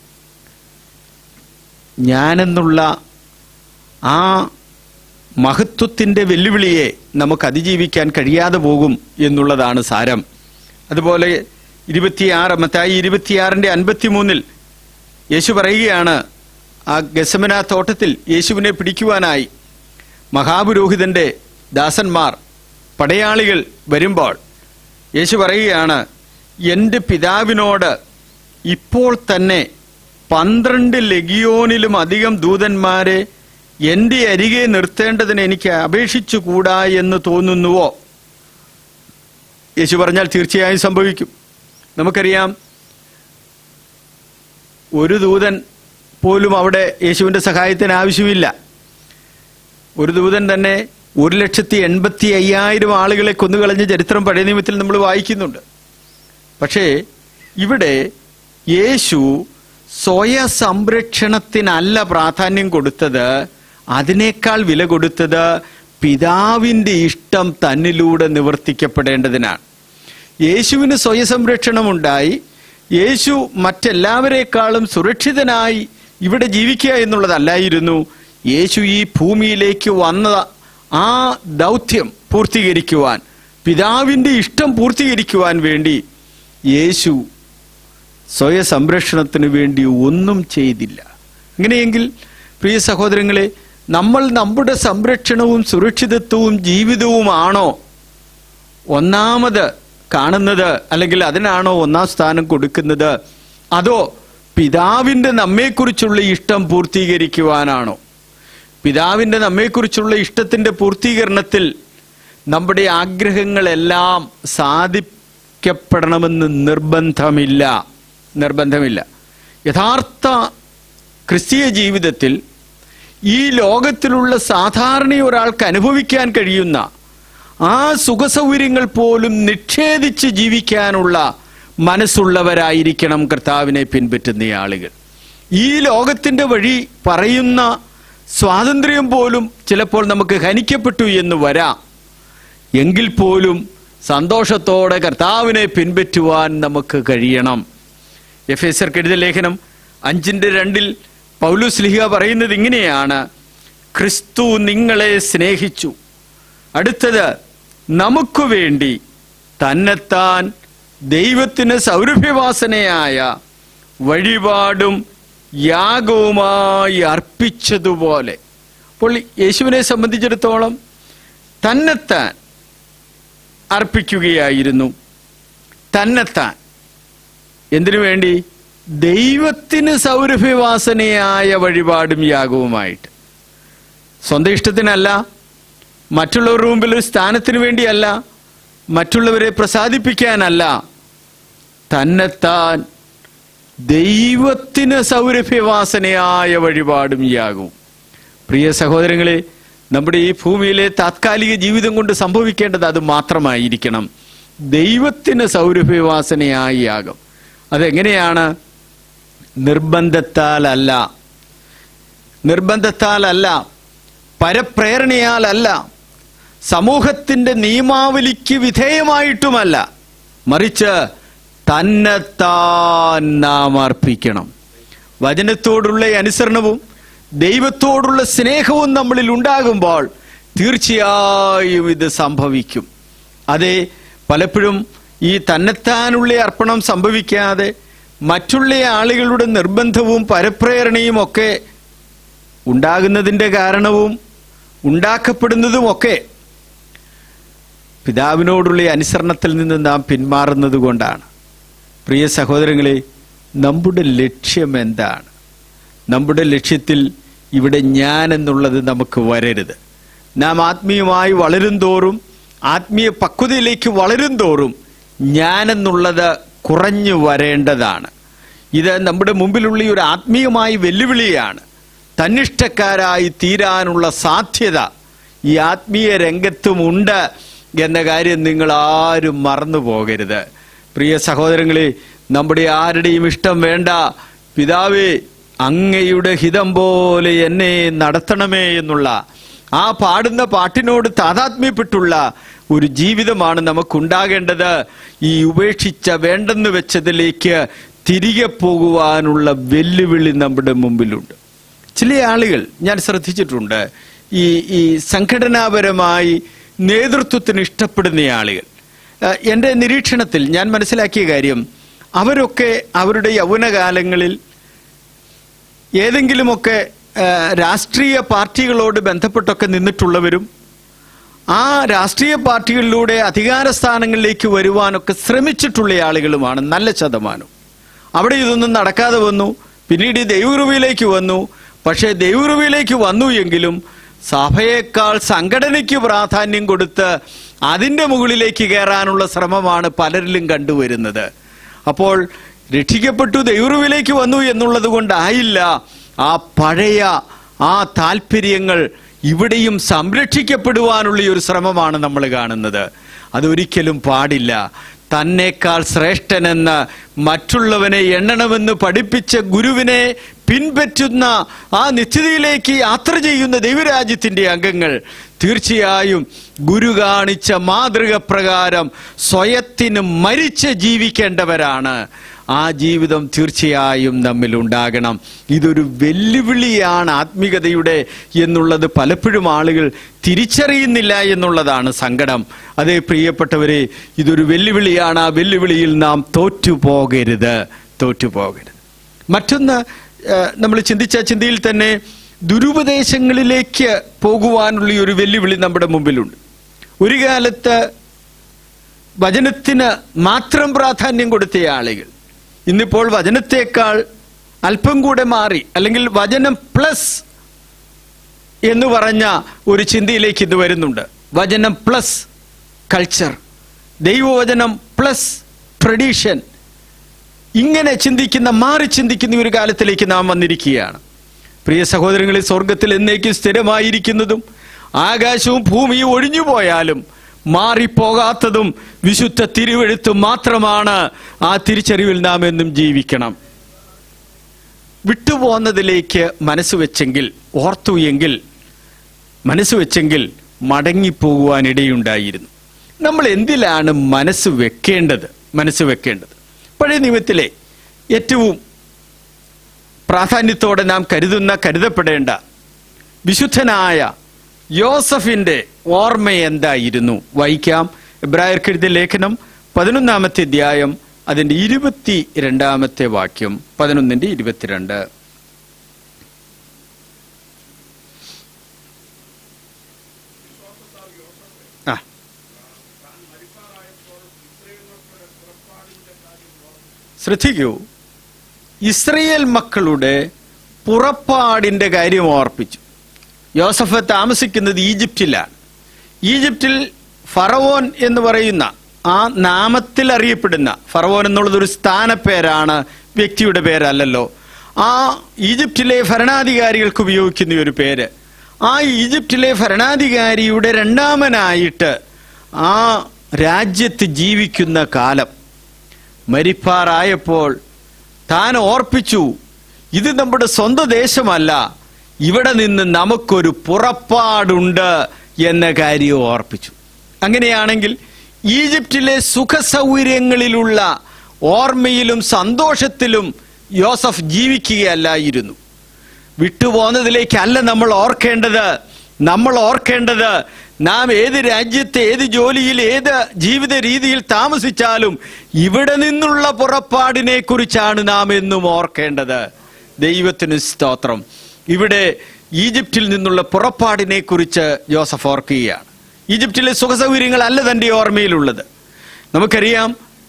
ഞാനെന്നുള്ള ആ മഹത്വത്തിൻ്റെ വെല്ലുവിളിയെ നമുക്ക് അതിജീവിക്കാൻ കഴിയാതെ പോകും എന്നുള്ളതാണ് സാരം അതുപോലെ ഇരുപത്തിയാറ് മത്തായി ഇരുപത്തിയാറിൻ്റെ അൻപത്തിമൂന്നിൽ യേശു പറയുകയാണ് ആ ഗസമന തോട്ടത്തിൽ യേശുവിനെ പിടിക്കുവാനായി മഹാപുരോഹിതന്റെ ദാസന്മാർ പടയാളികൾ വരുമ്പോൾ യേശു പറയുകയാണ് എൻ്റെ പിതാവിനോട് ഇപ്പോൾ തന്നെ പന്ത്രണ്ട് ലഗിയോനിലും അധികം ദൂതന്മാരെ എൻ്റെ അരികെ നിർത്തേണ്ടതിന് എനിക്ക് അപേക്ഷിച്ചു കൂടാ എന്ന് തോന്നുന്നുവോ യേശു പറഞ്ഞാൽ തീർച്ചയായും സംഭവിക്കും നമുക്കറിയാം ഒരു ദൂതൻ പോലും അവിടെ യേശുവിൻ്റെ സഹായത്തിന് ആവശ്യമില്ല ഒരു ദൂതൻ തന്നെ ഒരു ലക്ഷത്തി എൺപത്തി അയ്യായിരം ആളുകളെ കൊന്നുകളഞ്ഞ ചരിത്രം പഴയ നിയമത്തിൽ നമ്മൾ വായിക്കുന്നുണ്ട് പക്ഷേ ഇവിടെ യേശു സ്വയ സംരക്ഷണത്തിനല്ല പ്രാധാന്യം കൊടുത്തത് അതിനേക്കാൾ വില കൊടുത്തത് പിതാവിൻ്റെ ഇഷ്ടം തന്നിലൂടെ നിവർത്തിക്കപ്പെടേണ്ടതിനാണ് യേശുവിന് സ്വയസംരക്ഷണമുണ്ടായി യേശു മറ്റെല്ലാവരെക്കാളും സുരക്ഷിതനായി ഇവിടെ ജീവിക്കുക എന്നുള്ളതല്ലായിരുന്നു യേശു ഈ ഭൂമിയിലേക്ക് വന്ന ആ ദൗത്യം പൂർത്തീകരിക്കുവാൻ പിതാവിൻ്റെ ഇഷ്ടം പൂർത്തീകരിക്കുവാൻ വേണ്ടി യേശു സ്വയ സംരക്ഷണത്തിന് വേണ്ടി ഒന്നും ചെയ്തില്ല അങ്ങനെയെങ്കിൽ പ്രിയ സഹോദരങ്ങളെ നമ്മൾ നമ്മുടെ സംരക്ഷണവും സുരക്ഷിതത്വവും ജീവിതവുമാണോ ഒന്നാമത് കാണുന്നത് അല്ലെങ്കിൽ അതിനാണോ ഒന്നാം സ്ഥാനം കൊടുക്കുന്നത് അതോ പിതാവിൻ്റെ നമ്മെക്കുറിച്ചുള്ള ഇഷ്ടം പൂർത്തീകരിക്കുവാനാണോ പിതാവിൻ്റെ നമ്മെക്കുറിച്ചുള്ള ഇഷ്ടത്തിൻ്റെ പൂർത്തീകരണത്തിൽ നമ്മുടെ ആഗ്രഹങ്ങളെല്ലാം സാധിക്കപ്പെടണമെന്ന് നിർബന്ധമില്ല നിർബന്ധമില്ല യഥാർത്ഥ ക്രിസ്തീയ ജീവിതത്തിൽ ഈ ലോകത്തിലുള്ള സാധാരണ ഒരാൾക്ക് അനുഭവിക്കാൻ കഴിയുന്ന ആ സുഖസൗകര്യങ്ങൾ പോലും നിഷേധിച്ച് ജീവിക്കാനുള്ള മനസ്സുള്ളവരായിരിക്കണം കർത്താവിനെ പിൻപറ്റുന്ന ആളുകൾ ഈ ലോകത്തിന്റെ വഴി പറയുന്ന സ്വാതന്ത്ര്യം പോലും ചിലപ്പോൾ നമുക്ക് ഹനിക്കപ്പെട്ടു എന്ന് വരാം എങ്കിൽ പോലും സന്തോഷത്തോടെ കർത്താവിനെ പിൻപറ്റുവാൻ നമുക്ക് കഴിയണം എഫ് എസ് എഴുതിയ ലേഖനം അഞ്ചിന്റെ രണ്ടിൽ പൗലുസ് ലിഹ പറയുന്നത് ഇങ്ങനെയാണ് ക്രിസ്തു നിങ്ങളെ സ്നേഹിച്ചു അടുത്തത് നമുക്ക് വേണ്ടി തന്നെത്താൻ ദൈവത്തിന് സൗരഭ്യവാസനയായ വഴിപാടും യാഗവുമായി അർപ്പിച്ചതുപോലെ അപ്പോൾ യേശുവിനെ സംബന്ധിച്ചിടത്തോളം തന്നെത്താൻ അർപ്പിക്കുകയായിരുന്നു തന്നെത്താൻ എന്തിനു വേണ്ടി ദൈവത്തിന് സൗരഭ്യവാസനയായ വഴിപാടും യാഗവുമായിട്ട് സ്വന്തം ഇഷ്ടത്തിനല്ല മറ്റുള്ളവരുടെ മുമ്പിൽ ഒരു സ്ഥാനത്തിന് വേണ്ടിയല്ല മറ്റുള്ളവരെ പ്രസാദിപ്പിക്കാനല്ല തന്നെത്താൻ ദൈവത്തിന് സൗരഭ്യവാസനയായ വഴിപാടും യാകും പ്രിയ സഹോദരങ്ങളെ നമ്മുടെ ഈ ഭൂമിയിലെ താത്കാലിക ജീവിതം കൊണ്ട് സംഭവിക്കേണ്ടത് അത് മാത്രമായിരിക്കണം ദൈവത്തിന് സൗരഭ്യവാസനയായ യാഗം അതെങ്ങനെയാണ് നിർബന്ധത്താലല്ല നിർബന്ധത്താലല്ല പരപ്രേരണയാലല്ല സമൂഹത്തിന്റെ നിയമാവലിക്ക് വിധേയമായിട്ടുമല്ല മറിച്ച് തന്നെത്താൻ നാം അർപ്പിക്കണം വചനത്തോടുള്ള അനുസരണവും ദൈവത്തോടുള്ള സ്നേഹവും നമ്മളിൽ ഉണ്ടാകുമ്പോൾ തീർച്ചയായും ഇത് സംഭവിക്കും അതെ പലപ്പോഴും ഈ തന്നെത്താനുള്ള അർപ്പണം സംഭവിക്കാതെ മറ്റുള്ള ആളുകളുടെ നിർബന്ധവും പരപ്രേരണയും ഒക്കെ ഉണ്ടാകുന്നതിൻ്റെ കാരണവും ഉണ്ടാക്കപ്പെടുന്നതുമൊക്കെ പിതാവിനോടുള്ള അനുസരണത്തിൽ നിന്ന് നാം പിന്മാറുന്നത് കൊണ്ടാണ് പ്രിയ സഹോദരങ്ങളെ നമ്മുടെ ലക്ഷ്യം എന്താണ് നമ്മുടെ ലക്ഷ്യത്തിൽ ഇവിടെ ഞാൻ എന്നുള്ളത് നമുക്ക് വരരുത് നാം ആത്മീയമായി വളരും തോറും ആത്മീയ പക്വതയിലേക്ക് വളരും തോറും ഞാൻ എന്നുള്ളത് കുറഞ്ഞു വരേണ്ടതാണ് ഇത് നമ്മുടെ മുമ്പിലുള്ള ഈ ഒരു ആത്മീയമായ വെല്ലുവിളിയാണ് തന്നിഷ്ടക്കാരായി തീരാനുള്ള സാധ്യത ഈ ആത്മീയ രംഗത്തുമുണ്ട് എന്ന കാര്യം നിങ്ങൾ ആരും മറന്നു പോകരുത് പ്രിയ സഹോദരങ്ങളെ നമ്മുടെ ആരുടെയും ഇഷ്ടം വേണ്ട പിതാവേ അങ്ങയുടെ ഹിതം പോലെ എന്നെ നടത്തണമേ എന്നുള്ള ആ പാടുന്ന പാട്ടിനോട് താതാത്മ്യപ്പെട്ടുള്ള ഒരു ജീവിതമാണ് നമുക്കുണ്ടാകേണ്ടത് ഈ ഉപേക്ഷിച്ച വേണ്ടെന്ന് വെച്ചതിലേക്ക് തിരികെ പോകുവാനുള്ള വെല്ലുവിളി നമ്മുടെ മുമ്പിലുണ്ട് ചില ആളുകൾ ഞാൻ ശ്രദ്ധിച്ചിട്ടുണ്ട് ഈ ഈ സംഘടനാപരമായി നേതൃത്വത്തിന് ഇഷ്ടപ്പെടുന്ന ആളുകൾ ഏഹ് എൻ്റെ നിരീക്ഷണത്തിൽ ഞാൻ മനസ്സിലാക്കിയ കാര്യം അവരൊക്കെ അവരുടെ യൗവനകാലങ്ങളിൽ ഏതെങ്കിലുമൊക്കെ ഏഹ്, രാഷ്ട്രീയ പാർട്ടികളോട് ബന്ധപ്പെട്ടൊക്കെ നിന്നിട്ടുള്ളവരും ആ രാഷ്ട്രീയ പാർട്ടികളിലൂടെ അധികാര സ്ഥാനങ്ങളിലേക്ക് വരുവാനൊക്കെ ശ്രമിച്ചിട്ടുള്ള ആളുകളുമാണ് നല്ല ശതമാനം അവിടെ ഇതൊന്നും നടക്കാതെ വന്നു പിന്നീട് ഈ ദൈവകൃപയിലേക്ക് വന്നു പക്ഷേ ദൈവകൃപയിലേക്ക് വന്നു എങ്കിലും സഭയേക്കാൾ സംഘടനയ്ക്ക് പ്രാധാന്യം കൊടുത്ത് അതിൻ്റെ മുകളിലേക്ക് കയറാനുള്ള ശ്രമമാണ് പലരിലും കണ്ടുവരുന്നത് അപ്പോൾ രക്ഷിക്കപ്പെട്ടു ദൈവകൃപയിലേക്ക് വന്നു എന്നുള്ളത് കൊണ്ടായില്ല ആ പഴയ ആ താല്പര്യങ്ങൾ ഇവിടെയും സംരക്ഷിക്കപ്പെടുവാനുള്ള ഈ ഒരു ശ്രമമാണ് നമ്മൾ കാണുന്നത് അതൊരിക്കലും പാടില്ല തന്നേക്കാൾ ശ്രേഷ്ഠനെന്ന് മറ്റുള്ളവനെ എണ്ണണമെന്ന് പഠിപ്പിച്ച ഗുരുവിനെ പിൻപറ്റുന്ന ആ നിത്യതയിലേക്ക് യാത്ര ചെയ്യുന്ന ദൈവരാജ്യത്തിന്റെ അംഗങ്ങൾ തീർച്ചയായും ഗുരു കാണിച്ച മാതൃക പ്രകാരം സ്വയത്തിന് മരിച്ച് ജീവിക്കേണ്ടവരാണ് ആ ജീവിതം തീർച്ചയായും നമ്മിൽ ഉണ്ടാകണം ഇതൊരു വെല്ലുവിളിയാണ് ആത്മീകതയുടെ എന്നുള്ളത് പലപ്പോഴും ആളുകൾ തിരിച്ചറിയുന്നില്ല എന്നുള്ളതാണ് സങ്കടം അതേ പ്രിയപ്പെട്ടവരെ ഇതൊരു വെല്ലുവിളിയാണ് ആ വെല്ലുവിളിയിൽ നാം തോറ്റുപോകരുത് തോറ്റുപോകരുത് മറ്റൊന്ന് നമ്മൾ ചിന്തിച്ച ചിന്തയിൽ തന്നെ ദുരുപദേശങ്ങളിലേക്ക് പോകുവാനുള്ള ഈ ഒരു വെല്ലുവിളി നമ്മുടെ മുമ്പിലുണ്ട് ഒരു കാലത്ത് വചനത്തിന് മാത്രം പ്രാധാന്യം കൊടുത്ത ആളുകൾ ഇന്നിപ്പോൾ വചനത്തേക്കാൾ അല്പം കൂടെ മാറി അല്ലെങ്കിൽ വചനം പ്ലസ് എന്ന് പറഞ്ഞ ഒരു ചിന്തയിലേക്ക് ഇത് വരുന്നുണ്ട് വചനം പ്ലസ് കൾച്ചർ ദൈവവചനം പ്ലസ് ട്രഡീഷൻ ഇങ്ങനെ ചിന്തിക്കുന്ന മാറി ചിന്തിക്കുന്ന ഒരു കാലത്തിലേക്ക് നാം വന്നിരിക്കുകയാണ് പ്രിയ സഹോദരങ്ങളെ സ്വർഗത്തിൽ എന്നേക്കും സ്ഥിരമായിരിക്കുന്നതും ആകാശവും ഭൂമിയും ഒഴിഞ്ഞു പോയാലും മാറിപ്പോകാത്തതും വിശുദ്ധ തിരുവെഴുത്തും മാത്രമാണ് ആ തിരിച്ചറിവിൽ നാം എന്നും ജീവിക്കണം വിട്ടുപോകുന്നതിലേക്ക് മനസ്സ് വെച്ചെങ്കിൽ ഓർത്തു എങ്കിൽ മനസ്സ് വെച്ചെങ്കിൽ മടങ്ങിപ്പോകുവാൻ ഇടയുണ്ടായിരുന്നു നമ്മൾ എന്തിലാണ് മനസ്സ് വെക്കേണ്ടത് മനസ്സ് വെക്കേണ്ടത് പഴയ നിയമത്തിലെ ഏറ്റവും പ്രാധാന്യത്തോടെ നാം കരുതുന്ന കരുതപ്പെടേണ്ട വിശുദ്ധനായ യോസഫിന്റെ ഓർമ്മ എന്തായിരുന്നു വായിക്കാം എബ്രായർക്ക് എഴുതിയ ലേഖനം പതിനൊന്നാമത്തെ അധ്യായം അതിന്റെ ഇരുപത്തി രണ്ടാമത്തെ വാക്യം പതിനൊന്നിന്റെ ഇരുപത്തിരണ്ട് ആ ശ്രദ്ധിക്കൂ ഇസ്രയേൽ മക്കളുടെ പുറപ്പാടിന്റെ കാര്യം ഓർപ്പിച്ചു യോസഫ് താമസിക്കുന്നത് ഈജിപ്തിലാണ് ഈജിപ്തിൽ ഫറവോൻ എന്ന് പറയുന്ന ആ നാമത്തിൽ അറിയപ്പെടുന്ന ഫറവോൻ എന്നുള്ളത് ഒരു സ്ഥാനപ്പേരാണ് വ്യക്തിയുടെ പേരല്ലല്ലോ ആ ഈജിപ്തിലെ ഭരണാധികാരികൾക്ക് ഉപയോഗിക്കുന്ന ഒരു പേര് ആ ഈജിപ്തിലെ ഭരണാധികാരിയുടെ രണ്ടാമനായിട്ട് ആ രാജ്യത്ത് ജീവിക്കുന്ന കാലം മരിപ്പാറായപ്പോൾ താൻ ഓർപ്പിച്ചു ഇത് നമ്മുടെ സ്വന്തം ദേശമല്ല ഇവിടെ നിന്ന് നമുക്കൊരു പുറപ്പാടുണ്ട് എന്ന കാര്യം ഓർപ്പിച്ചു അങ്ങനെയാണെങ്കിൽ ഈജിപ്തിലെ സുഖസൗകര്യങ്ങളിലുള്ള ഓർമ്മയിലും സന്തോഷത്തിലും യോസഫ് ജീവിക്കുകയല്ലായിരുന്നു വിട്ടുപോകുന്നതിലേക്കല്ല നമ്മൾ ഓർക്കേണ്ടത് നമ്മൾ ഓർക്കേണ്ടത് നാം ഏത് രാജ്യത്ത് ഏത് ജോലിയിൽ ഏത് ജീവിത രീതിയിൽ താമസിച്ചാലും ഇവിടെ നിന്നുള്ള പുറപ്പാടിനെ കുറിച്ചാണ് നാം എന്നും ഓർക്കേണ്ടത് ദൈവത്തിന് സ്തോത്രം ഇവിടെ ഈജിപ്തിൽ നിന്നുള്ള പുറപ്പാടിനെ കുറിച്ച് ജോസഫ് ഓർക്കുകയാണ് ഈജിപ്തിലെ സുഖസൗകര്യങ്ങളല്ല തന്റെ ഓർമ്മയിലുള്ളത് നമുക്കറിയാം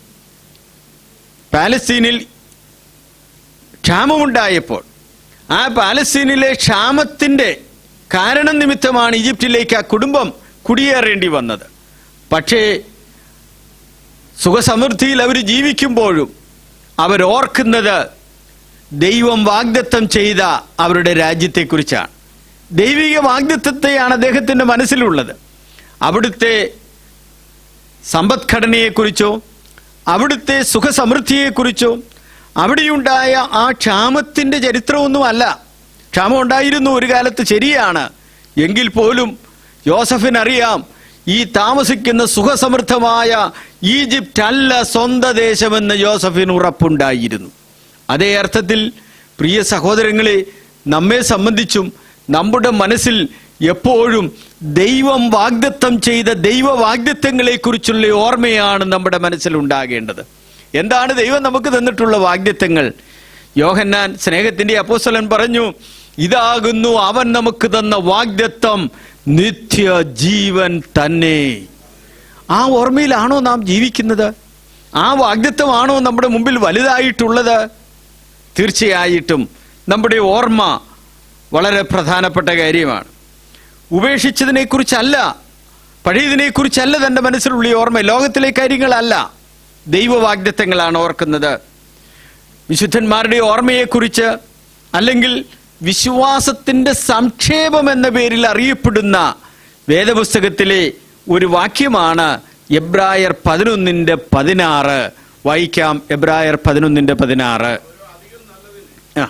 പാലസ്തീനിൽ ക്ഷാമമുണ്ടായപ്പോൾ ആ പാലസ്തീനിലെ ക്ഷാമത്തിന്റെ കാരണം നിമിത്തമാണ് ഈജിപ്തിലേക്ക് ആ കുടുംബം കുടിയേറേണ്ടി വന്നത് പക്ഷേ സുഖസമൃദ്ധിയിൽ അവർ ജീവിക്കുമ്പോഴും അവരോർക്കുന്നത് ദൈവം വാഗ്ദത്തം ചെയ്ത അവരുടെ രാജ്യത്തെക്കുറിച്ചാണ് ദൈവിക വാഗ്ദത്വത്തെയാണ് അദ്ദേഹത്തിന്റെ മനസ്സിലുള്ളത് അവിടുത്തെ സമ്പദ്ഘടനയെക്കുറിച്ചോ അവിടുത്തെ സുഖസമൃദ്ധിയെക്കുറിച്ചോ അവിടെയുണ്ടായ ആ ക്ഷാമത്തിന്റെ ചരിത്രമൊന്നുമല്ല ക്ഷാമം ഉണ്ടായിരുന്നു ഒരു കാലത്ത് ശരിയാണ് എങ്കിൽ പോലും യോസഫിനറിയാം ഈ താമസിക്കുന്ന സുഖസമൃദ്ധമായ ഈജിപ്റ്റ് അല്ല സ്വന്തം ദേശമെന്ന് യോസഫിന് ഉറപ്പുണ്ടായിരുന്നു അതേ അർത്ഥത്തിൽ പ്രിയ സഹോദരങ്ങളെ നമ്മെ സംബന്ധിച്ചും നമ്മുടെ മനസ്സിൽ എപ്പോഴും ദൈവം വാഗ്ദത്തം ചെയ്ത ദൈവ വാഗ്ദത്തങ്ങളെ കുറിച്ചുള്ള ഓർമ്മയാണ് നമ്മുടെ മനസ്സിൽ ഉണ്ടാകേണ്ടത് എന്താണ് ദൈവം നമുക്ക് തന്നിട്ടുള്ള വാഗ്ദത്തങ്ങൾ യോഹന്നാൻ സ്നേഹത്തിന്റെ അപ്പോസ്തലൻ പറഞ്ഞു ഇതാകുന്നു അവൻ നമുക്ക് തന്ന വാഗ്ദത്തം നിത്യ ജീവൻ തന്നെ ആ ഓർമ്മയിലാണോ നാം ജീവിക്കുന്നത് ആ വാഗ്ദത്തമാണോ നമ്മുടെ മുമ്പിൽ വലുതായിട്ടുള്ളത് തീർച്ചയായിട്ടും നമ്മുടെ ഓർമ്മ വളരെ പ്രധാനപ്പെട്ട കാര്യമാണ് ഉപേക്ഷിച്ചതിനെക്കുറിച്ചല്ല പഴയതിനെക്കുറിച്ചല്ല തൻ്റെ മനസ്സിലുള്ള ഈ ഓർമ്മ ലോകത്തിലെ കാര്യങ്ങളല്ല ദൈവവാഗ്ദത്തങ്ങളാണ് ഓർക്കുന്നത് വിശുദ്ധന്മാരുടെ ഓർമ്മയെക്കുറിച്ച് അല്ലെങ്കിൽ വിശ്വാസത്തിന്റെ സംക്ഷേപം എന്ന പേരിൽ അറിയപ്പെടുന്ന വേദപുസ്തകത്തിലെ ഒരു വാക്യമാണ് എബ്രായർ പതിനൊന്നിന്റെ പതിനാറ് വായിക്കാം എബ്രായർ പതിനൊന്നിന്റെ പതിനാറ് ആ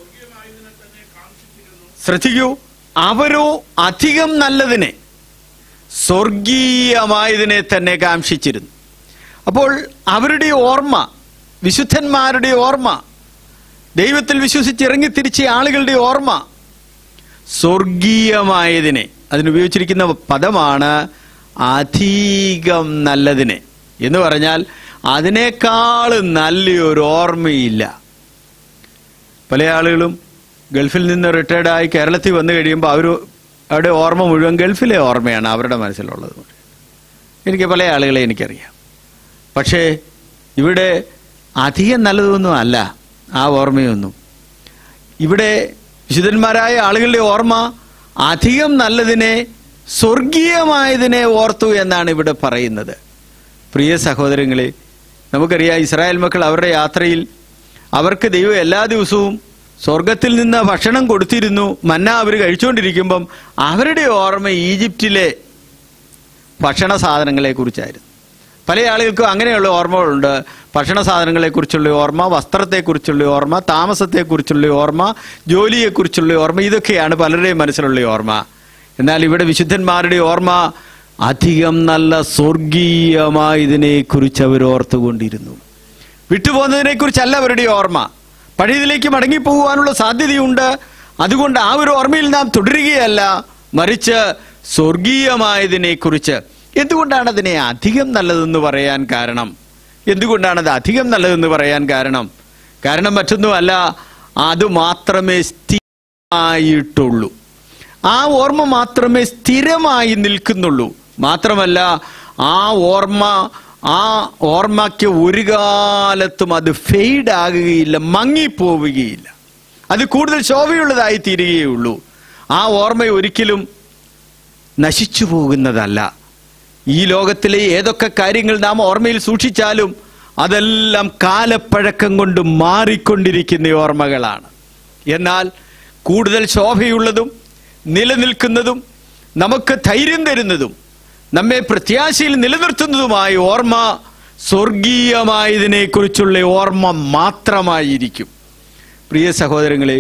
ശ്രദ്ധിക്കൂ അവരോ അധികം നല്ലതിനെ സ്വർഗീയമായതിനെ തന്നെ കാംക്ഷിച്ചിരുന്നു അപ്പോൾ അവരുടെ ഓർമ്മ വിശുദ്ധന്മാരുടെ ഓർമ്മ ദൈവത്തിൽ വിശ്വസിച്ച് ഇറങ്ങിത്തിരിച്ച ആളുകളുടെ ഓർമ്മ സ്വർഗീയമായതിനെ അതിനുപയോഗിച്ചിരിക്കുന്ന പദമാണ് അധികം നല്ലതിനെ എന്ന് പറഞ്ഞാൽ അതിനേക്കാൾ നല്ലൊരു ഓർമ്മയില്ല പല ആളുകളും ഗൾഫിൽ നിന്ന് റിട്ടയർഡായി കേരളത്തിൽ വന്നു കഴിയുമ്പോൾ അവർ അവരുടെ ഓർമ്മ മുഴുവൻ ഗൾഫിലെ ഓർമ്മയാണ് അവരുടെ മനസ്സിലുള്ളത് എനിക്ക് പല ആളുകളെ എനിക്കറിയാം പക്ഷേ ഇവിടെ അധികം നല്ലതൊന്നും അല്ല ആ ഓർമ്മയൊന്നും ഇവിടെ വിശുദ്ധന്മാരായ ആളുകളുടെ ഓർമ്മ അധികം നല്ലതിനെ സ്വർഗീയമായതിനെ ഓർത്തു എന്നാണ് ഇവിടെ പറയുന്നത് പ്രിയ സഹോദരങ്ങളെ നമുക്കറിയാം ഇസ്രായേൽ മക്കൾ അവരുടെ യാത്രയിൽ അവർക്ക് ദൈവം എല്ലാ ദിവസവും സ്വർഗത്തിൽ നിന്ന് ഭക്ഷണം കൊടുത്തിരുന്നു മന്ന അവർ കഴിച്ചുകൊണ്ടിരിക്കുമ്പം അവരുടെ ഓർമ്മ ഈജിപ്തിലെ ഭക്ഷണ സാധനങ്ങളെ കുറിച്ചായിരുന്നു പല ആളുകൾക്കും അങ്ങനെയുള്ള ഓർമ്മകളുണ്ട് ഭക്ഷണ സാധനങ്ങളെക്കുറിച്ചുള്ള ഓർമ്മ വസ്ത്രത്തെക്കുറിച്ചുള്ള ഓർമ്മ താമസത്തെക്കുറിച്ചുള്ള ഓർമ്മ ജോലിയെക്കുറിച്ചുള്ള ഓർമ്മ ഇതൊക്കെയാണ് പലരുടെയും മനസ്സിലുള്ള ഓർമ്മ എന്നാൽ ഇവിടെ വിശുദ്ധന്മാരുടെ ഓർമ്മ അധികം നല്ല സ്വർഗീയമായതിനെ കുറിച്ച് അവർ ഓർത്തുകൊണ്ടിരുന്നു വിട്ടുപോകുന്നതിനെ കുറിച്ചല്ല അവരുടെ ഓർമ്മ പഴയതിലേക്ക് മടങ്ങിപ്പോകുവാനുള്ള സാധ്യതയുണ്ട് അതുകൊണ്ട് ആ ഒരു ഓർമ്മയിൽ നാം തുടരുകയല്ല മറിച്ച് സ്വർഗീയമായതിനെ കുറിച്ച് എന്തുകൊണ്ടാണ് അതിനെ അധികം നല്ലതെന്ന് പറയാൻ കാരണം എന്തുകൊണ്ടാണ് അത് അധികം നല്ലതെന്ന് പറയാൻ കാരണം കാരണം മറ്റൊന്നുമല്ല അത് മാത്രമേ സ്ഥിരമായിട്ടുള്ളൂ ആ ഓർമ്മ മാത്രമേ സ്ഥിരമായി നിൽക്കുന്നുള്ളൂ മാത്രമല്ല ആ ഓർമ്മ ആ ഓർമ്മയ്ക്ക് ഒരു കാലത്തും അത് ഫെയ്ഡ് ആകുകയില്ല മങ്ങിപ്പോവുകയില്ല അത് കൂടുതൽ ശോഭയുള്ളതായി തീരുകയുള്ളൂ ആ ഓർമ്മ ഒരിക്കലും നശിച്ചു പോകുന്നതല്ല ഈ ലോകത്തിലെ ഏതൊക്കെ കാര്യങ്ങൾ നാം ഓർമ്മയിൽ സൂക്ഷിച്ചാലും അതെല്ലാം കാലപ്പഴക്കം കൊണ്ട് മാറിക്കൊണ്ടിരിക്കുന്ന ഓർമ്മകളാണ് എന്നാൽ കൂടുതൽ ശോഭയുള്ളതും നിലനിൽക്കുന്നതും നമുക്ക് ധൈര്യം തരുന്നതും നമ്മെ പ്രത്യാശയിൽ നിലനിർത്തുന്നതുമായ ഓർമ്മ സ്വർഗീയമായതിനെ കുറിച്ചുള്ള ഓർമ്മ മാത്രമായിരിക്കും പ്രിയ സഹോദരങ്ങളെ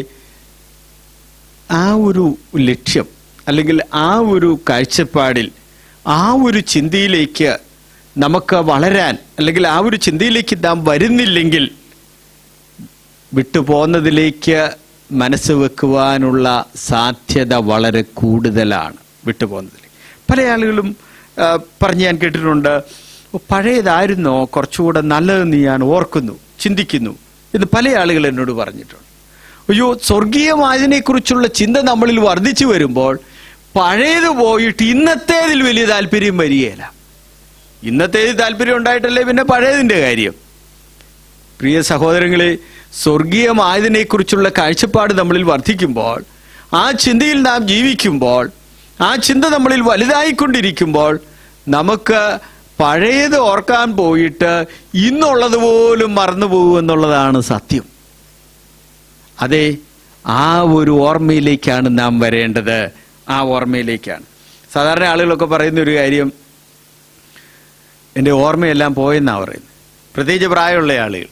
ആ ഒരു ലക്ഷ്യം അല്ലെങ്കിൽ ആ ഒരു കാഴ്ചപ്പാടിൽ ആ ഒരു ചിന്തയിലേക്ക് നമുക്ക് വളരാൻ അല്ലെങ്കിൽ ആ ഒരു ചിന്തയിലേക്ക് നാം വരുന്നില്ലെങ്കിൽ വിട്ടുപോകുന്നതിലേക്ക് മനസ്സ് വെക്കുവാനുള്ള സാധ്യത വളരെ കൂടുതലാണ് വിട്ടുപോകുന്നതിൽ പല ആളുകളും ആ, പറഞ്ഞ് ഞാൻ കേട്ടിട്ടുണ്ട് "ഓ, പഴയതായിരുന്നോ കുറച്ചുകൂടെ നല്ലതെന്ന് ഞാൻ ഓർക്കുന്നു ചിന്തിക്കുന്നു എന്ന് പല ആളുകൾ എന്നോട് പറഞ്ഞിട്ടുണ്ട് അയ്യോ സ്വർഗീയമായതിനെക്കുറിച്ചുള്ള ചിന്ത നമ്മളിൽ വർദ്ധിച്ചു വരുമ്പോൾ പഴയത് പോയിട്ട് ഇന്നത്തേതിൽ വലിയ താല്പര്യം വരികയില്ല ഇന്നത്തേതിൽ താല്പര്യം ഉണ്ടായിട്ടല്ലേ പിന്നെ പഴയതിൻ്റെ കാര്യം പ്രിയ സഹോദരങ്ങളെ സ്വർഗീയമായതിനെക്കുറിച്ചുള്ള കാഴ്ചപ്പാട് നമ്മളിൽ വർദ്ധിക്കുമ്പോൾ ആ ചിന്തയിൽ നാം ജീവിക്കുമ്പോൾ ആ ചിന്ത നമ്മളിൽ വലുതായിക്കൊണ്ടിരിക്കുമ്പോൾ നമുക്ക് പഴയത് ഓർക്കാൻ പോയിട്ട് ഇന്നുള്ളത് പോലും മറന്നു പോകുമെന്നുള്ളതാണ് സത്യം അതെ ആ ഒരു ഓർമ്മയിലേക്കാണ് നാം വരേണ്ടത് ആ ഓർമ്മയിലേക്കാണ് സാധാരണ ആളുകളൊക്കെ പറയുന്ന ഒരു കാര്യം എൻ്റെ ഓർമ്മയെല്ലാം പോയെന്നാണ് പറയുന്നത് പ്രത്യേകിച്ച് പ്രായമുള്ള ആളുകൾ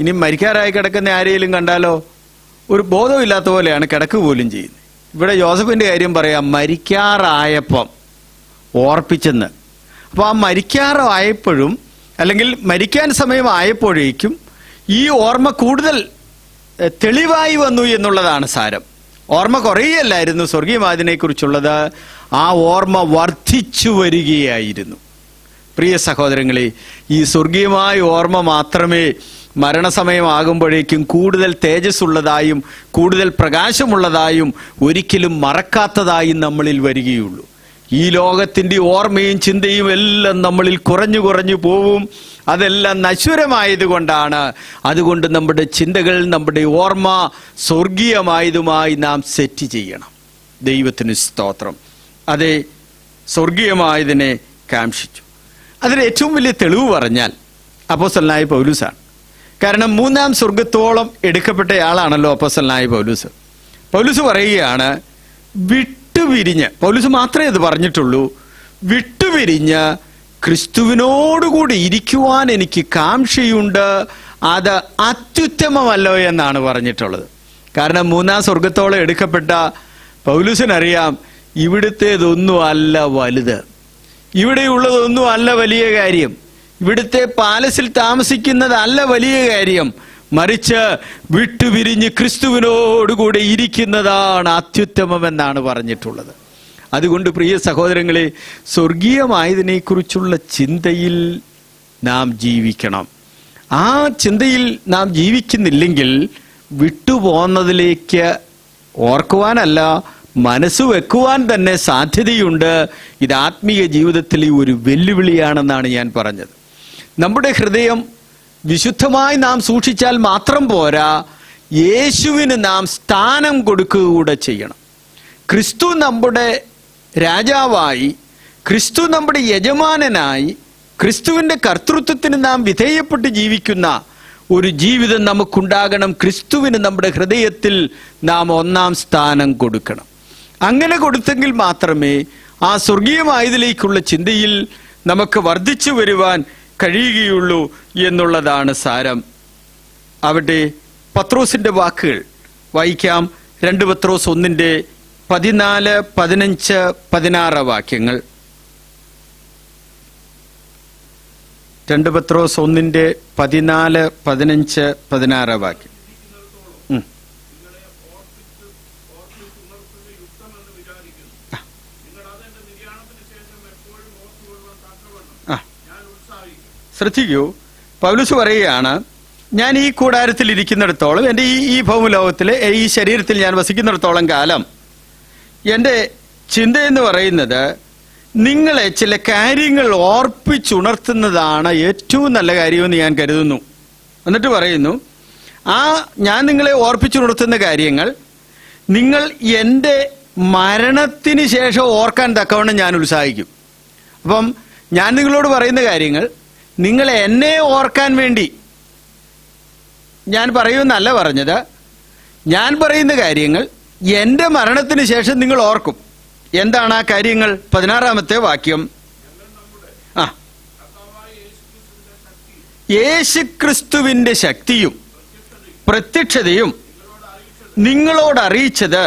ഇനി മരിക്കാറായി കിടക്കുന്ന ആരെയും കണ്ടാലോ ഒരു ബോധമില്ലാത്ത പോലെയാണ് കിടക്ക് പോലും ചെയ്യുന്നത് ഇവിടെ ജോസഫിന്റെ കാര്യം പറയാം മരിക്കാറായപ്പം ഓർപ്പിച്ചെന്ന് അപ്പോൾ ആ മരിക്കാറായപ്പോഴും അല്ലെങ്കിൽ മരിക്കാൻ സമയമായപ്പോഴേക്കും ഈ ഓർമ്മ കൂടുതൽ എഹ്, തെളിവായി വന്നു എന്നുള്ളതാണ് സാരം ഓർമ്മ കുറയല്ലായിരുന്നു സ്വർഗീയമാതിനെ കുറിച്ചുള്ളത് ആ ഓർമ്മ വർദ്ധിച്ചു വരികയായിരുന്നു പ്രിയ സഹോദരങ്ങളെ ഈ സ്വർഗീയമായ ഓർമ്മ മാത്രമേ മരണസമയമാകുമ്പോഴേക്കും കൂടുതൽ തേജസ്സുള്ളതായും കൂടുതൽ പ്രകാശമുള്ളതായും ഒരിക്കലും മറക്കാത്തതായും നമ്മളിൽ വരികയുള്ളൂ ഈ ലോകത്തിന്റെ ഓർമ്മയും ചിന്തയും എല്ലാം നമ്മളിൽ കുറഞ്ഞു കുറഞ്ഞു പോവും അതെല്ലാം നശ്വരമായതുകൊണ്ടാണ് അതുകൊണ്ട് നമ്മുടെ ചിന്തകൾ നമ്മുടെ ഓർമ്മ സ്വർഗീയമായതുമായി നാം സെറ്റ് ചെയ്യണം ദൈവത്തിന് സ്തോത്രം അതെ സ്വർഗീയമായതിനെ കാംക്ഷിച്ചു അതിന് ഏറ്റവും വലിയ തെളിവ് പറഞ്ഞാൽ അപ്പോസ്റ്റലനായ പൗലൂസാണ് കാരണം മൂന്നാം സ്വർഗത്തോളം എടുക്കപ്പെട്ടയാളാണല്ലോ അപ്പോസ്റ്റലനായ പൗലൂസ് പൗലൂസ് പറയുകയാണ് വിട്ടുപിരിഞ്ഞ് പൗലൂസ് മാത്രമേ ഇത് പറഞ്ഞിട്ടുള്ളൂ വിട്ടുപിരിഞ്ഞ് ക്രിസ്തുവിനോടുകൂടി ഇരിക്കുവാൻ എനിക്ക് കാംക്ഷയുണ്ട് അത് അത്യുത്തമമല്ലോ എന്നാണ് പറഞ്ഞിട്ടുള്ളത് കാരണം മൂന്നാം സ്വർഗത്തോളം എടുക്കപ്പെട്ട പൗലൂസിനറിയാം ഇവിടുത്തേതൊന്നും അല്ല വലുത് ഇവിടെയുള്ളതൊന്നും അല്ല വലിയ കാര്യം ഇവിടുത്തെ പാലസിൽ താമസിക്കുന്നതല്ല വലിയ കാര്യം മറിച്ച് വിട്ടുപിരിഞ്ഞ് ക്രിസ്തുവിനോടുകൂടെ ഇരിക്കുന്നതാണ് അത്യുത്തമമെന്നാണ് പറഞ്ഞിട്ടുള്ളത് അതുകൊണ്ട് പ്രിയ സഹോദരങ്ങളെ സ്വർഗീയമായതിനെക്കുറിച്ചുള്ള ചിന്തയിൽ നാം ജീവിക്കണം ആ ചിന്തയിൽ നാം ജീവിക്കുന്നില്ലെങ്കിൽ വിട്ടുപോകുന്നതിലേക്ക് ഓർക്കുവാനല്ല മനസ്സ് വെക്കുവാൻ തന്നെ സാധ്യതയുണ്ട് ഇത് ആത്മീയ ജീവിതത്തിലെ ഒരു വെല്ലുവിളിയാണെന്നാണ് ഞാൻ പറഞ്ഞത് നമ്മുടെ ഹൃദയം വിശുദ്ധമായി നാം സൂക്ഷിച്ചാൽ മാത്രം പോരാ യേശുവിന് നാം സ്ഥാനം കൊടുക്കുക കൂടെ ചെയ്യണം ക്രിസ്തു നമ്മുടെ രാജാവായി ക്രിസ്തു നമ്മുടെ യജമാനനായി ക്രിസ്തുവിന്റെ കർത്തൃത്വത്തിന് നാം വിധേയപ്പെട്ട് ജീവിക്കുന്ന ഒരു ജീവിതം നമുക്കുണ്ടാകണം ക്രിസ്തുവിന് നമ്മുടെ ഹൃദയത്തിൽ നാം ഒന്നാം സ്ഥാനം കൊടുക്കണം അങ്ങനെ കൊടുത്തെങ്കിൽ മാത്രമേ ആ സ്വർഗീയമായതിലേക്കുള്ള ചിന്തയിൽ നമുക്ക് വർദ്ധിച്ചു വരുവാൻ കഴിയുകയുള്ളൂ എന്നുള്ളതാണ് സാരം അവിടെ പത്രോസിന്റെ വാക്കുകൾ വായിക്കാം രണ്ട് പത്രോസ് ഒന്നിന്റെ പതിനാല് പതിനഞ്ച് പതിനാറ് വാക്യങ്ങൾ രണ്ട് പത്രോസ് ഒന്നിന്റെ പതിനാല് പതിനഞ്ച് പതിനാറ് വാക്യം ഉം. ആ. ശ്രദ്ധിക്കൂ പൗലുസ് പറയുകയാണ് ഞാൻ ഈ കൂടാരത്തിൽ ഇരിക്കുന്നിടത്തോളം എൻ്റെ ഈ ഈ ഭൗമലോകത്തിൽ ഈ ശരീരത്തിൽ ഞാൻ വസിക്കുന്നിടത്തോളം കാലം എൻ്റെ ചിന്ത എന്ന് പറയുന്നത് നിങ്ങളെ ചില കാര്യങ്ങൾ ഓർപ്പിച്ചുണർത്തുന്നതാണ് ഏറ്റവും നല്ല കാര്യമെന്ന് ഞാൻ കരുതുന്നു എന്നിട്ട് പറയുന്നു ആ ഞാൻ നിങ്ങളെ ഓർപ്പിച്ചുണർത്തുന്ന കാര്യങ്ങൾ നിങ്ങൾ എൻ്റെ മരണത്തിന് ശേഷം ഓർക്കാൻ തക്കവണ്ണം ഞാൻ ഉത്സാഹിക്കും അപ്പം ഞാൻ നിങ്ങളോട് പറയുന്ന കാര്യങ്ങൾ നിങ്ങൾ എന്നെ ഓർക്കാൻ വേണ്ടി ഞാൻ പറയുമെന്നല്ല പറഞ്ഞത് ഞാൻ പറയുന്ന കാര്യങ്ങൾ എൻ്റെ മരണത്തിന് ശേഷം നിങ്ങൾ ഓർക്കും എന്താണ് ആ കാര്യങ്ങൾ പതിനാറാമത്തെ വാക്യം ആ യേശുക്രിസ്തുവിന്റെ ശക്തിയും പ്രത്യക്ഷതയും നിങ്ങളോട് അറിയിച്ചത്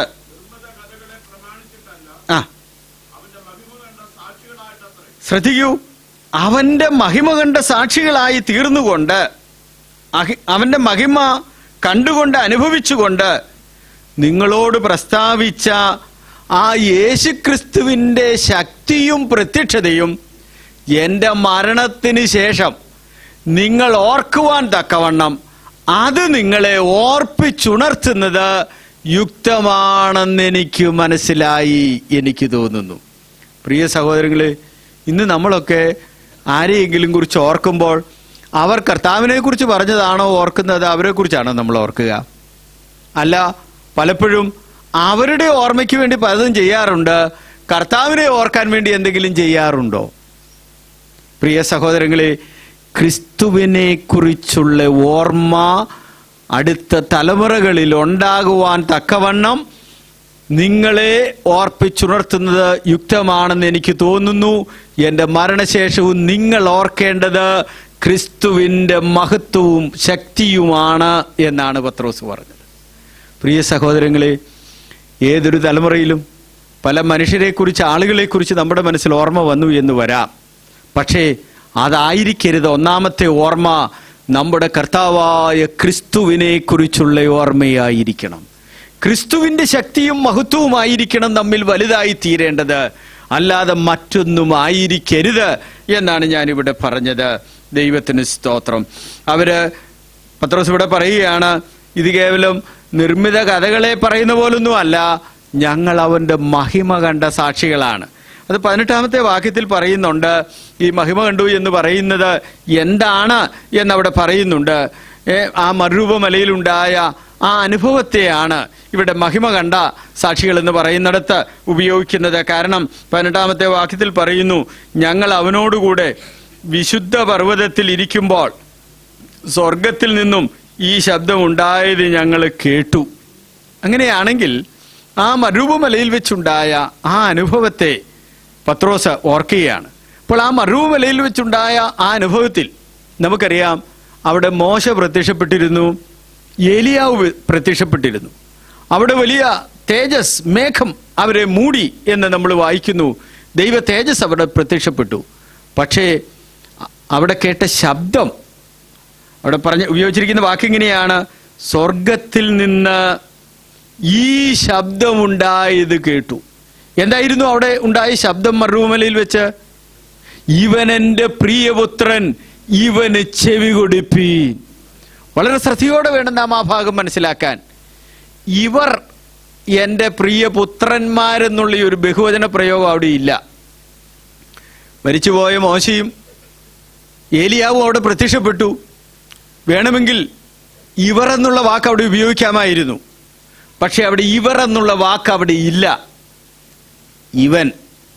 ആ ശ്രദ്ധിക്കൂ അവന്റെ മഹിമ കണ്ട സാക്ഷികളായി തീർന്നുകൊണ്ട് അഹി- അവന്റെ മഹിമ കണ്ടുകൊണ്ട് അനുഭവിച്ചുകൊണ്ട് നിങ്ങളോട് പ്രസ്താവിച്ച ആ യേശുക്രിസ്തുവിന്റെ ശക്തിയും പ്രത്യക്ഷതയും എൻ്റെ മരണത്തിന് ശേഷം നിങ്ങൾ ഓർക്കുവാൻ തക്കവണ്ണം അത് നിങ്ങളെ ഓർപ്പിച്ചുണർത്തുന്നത് യുക്തമാണെന്ന് എനിക്ക് മനസ്സിലായി എനിക്ക് തോന്നുന്നു പ്രിയ സഹോദരങ്ങളെ ഇന്ന് നമ്മളൊക്കെ ആരെയെങ്കിലും കുറിച്ച് ഓർക്കുമ്പോൾ അവർ കർത്താവിനെ കുറിച്ച് പറഞ്ഞതാണോ ഓർക്കുന്നത് അവരെ കുറിച്ചാണോ നമ്മൾ ഓർക്കുക അല്ല പലപ്പോഴും അവരുടെ ഓർമ്മയ്ക്ക് വേണ്ടി പലതും ചെയ്യാറുണ്ട് കർത്താവിനെ ഓർക്കാൻ വേണ്ടി എന്തെങ്കിലും ചെയ്യാറുണ്ടോ പ്രിയ സഹോദരങ്ങളെ ക്രിസ്തുവിനെ കുറിച്ചുള്ള ഓർമ്മ അടുത്ത തലമുറകളിൽ ഉണ്ടാകുവാൻ തക്കവണ്ണം നിങ്ങളെ ഓർപ്പിച്ചുണർത്തുന്നത് യുക്തമാണെന്ന് എനിക്ക് തോന്നുന്നു എൻ്റെ മരണശേഷവും നിങ്ങൾ ഓർക്കേണ്ടത് ക്രിസ്തുവിൻ്റെ മഹത്വവും ശക്തിയുമാണ് എന്നാണ് പത്രോസ് പറഞ്ഞത് പ്രിയ സഹോദരങ്ങളെ ഏതൊരു തലമുറയിലും പല മനുഷ്യരെക്കുറിച്ച് ആളുകളെക്കുറിച്ച് നമ്മുടെ മനസ്സിൽ ഓർമ്മ വന്നു എന്ന് വരാം പക്ഷേ അതായിരിക്കരുത് ഒന്നാമത്തെ ഓർമ്മ നമ്മുടെ കർത്താവായ ക്രിസ്തുവിനെ കുറിച്ചുള്ള ഓർമ്മയായിരിക്കണം ക്രിസ്തുവിന്റെ ശക്തിയും മഹത്വവുമായിരിക്കണം നമ്മിൽ വലുതായി തീരേണ്ടത് അല്ലാതെ മറ്റൊന്നും ആയിരിക്കരുത് എന്നാണ് ഞാനിവിടെ പറഞ്ഞത് ദൈവത്തിന് സ്തോത്രം അവര് പത്രോസ് ഇവിടെ പറയുകയാണ് ഇത് കേവലം നിർമ്മിത കഥകളെ പറയുന്ന പോലൊന്നും അല്ല ഞങ്ങൾ അവന്റെ മഹിമ കണ്ട സാക്ഷികളാണ് അത് പതിനെട്ടാമത്തെ വാക്യത്തിൽ പറയുന്നുണ്ട് ഈ മഹിമ കണ്ടു എന്ന് പറയുന്നത് എന്താണ് എന്നവിടെ പറയുന്നുണ്ട് ഏ, ആ മറുരൂപമലയിലുണ്ടായ ആ അനുഭവത്തെയാണ് ഇവിടെ മഹിമ കണ്ട സാക്ഷികൾ എന്ന് പറയുന്നിടത്ത് ഉപയോഗിക്കുന്നത് കാരണം പതിനെട്ടാമത്തെ വാക്യത്തിൽ പറയുന്നു ഞങ്ങൾ അവനോടുകൂടെ വിശുദ്ധ പർവ്വതത്തിൽ ഇരിക്കുമ്പോൾ സ്വർഗത്തിൽ നിന്നും ഈ ശബ്ദം ഉണ്ടായത് ഞങ്ങൾ കേട്ടു അങ്ങനെയാണെങ്കിൽ ആ മരുഭമലയിൽ വെച്ചുണ്ടായ ആ അനുഭവത്തെ പത്രോസ് ഓർക്കുകയാണ് അപ്പോൾ ആ മരുഭമലയിൽ വെച്ചുണ്ടായ ആ അനുഭവത്തിൽ നമുക്കറിയാം അവിടെ മോശ പ്രത്യക്ഷപ്പെട്ടിരുന്നു ഏലിയാവ് പ്രത്യക്ഷപ്പെട്ടിരുന്നു അവിടെ വലിയ തേജസ് മേഘം അവരെ മൂടി എന്ന് നമ്മൾ വായിക്കുന്നു ദൈവ തേജസ് അവിടെ പ്രത്യക്ഷപ്പെട്ടു പക്ഷേ അ- അവിടെ കേട്ട ശബ്ദം അവിടെ പറഞ്ഞ് ഉപയോഗിച്ചിരിക്കുന്ന വാക്കിങ്ങനെയാണ് സ്വർഗത്തിൽ നിന്ന് ഈ ശബ്ദമുണ്ടായത് കേട്ടു എന്തായിരുന്നു അവിടെ ഉണ്ടായ ശബ്ദം മറുമലയിൽ വെച്ച് ഇവൻ എൻ്റെ പ്രിയപുത്രൻ ഇവന് ചെവി കൊടുപ്പീൻ വളരെ ശ്രദ്ധയോടെ വേണം നാം ആ ഭാഗം മനസ്സിലാക്കാൻ ഇവർ എൻ്റെ പ്രിയപുത്രന്മാരെന്നുള്ള ഈ ഒരു ബഹുവചന പ്രയോഗം അവിടെ ഇല്ല മരിച്ചുപോയ മോശയും ഏലിയാവും അവിടെ പ്രത്യക്ഷപ്പെട്ടു വേണമെങ്കിൽ ഇവർ എന്നുള്ള വാക്ക് അവിടെ ഉപയോഗിക്കാമായിരുന്നു പക്ഷെ അവിടെ ഇവർ എന്നുള്ള വാക്ക് അവിടെ ഇല്ല ഇവൻ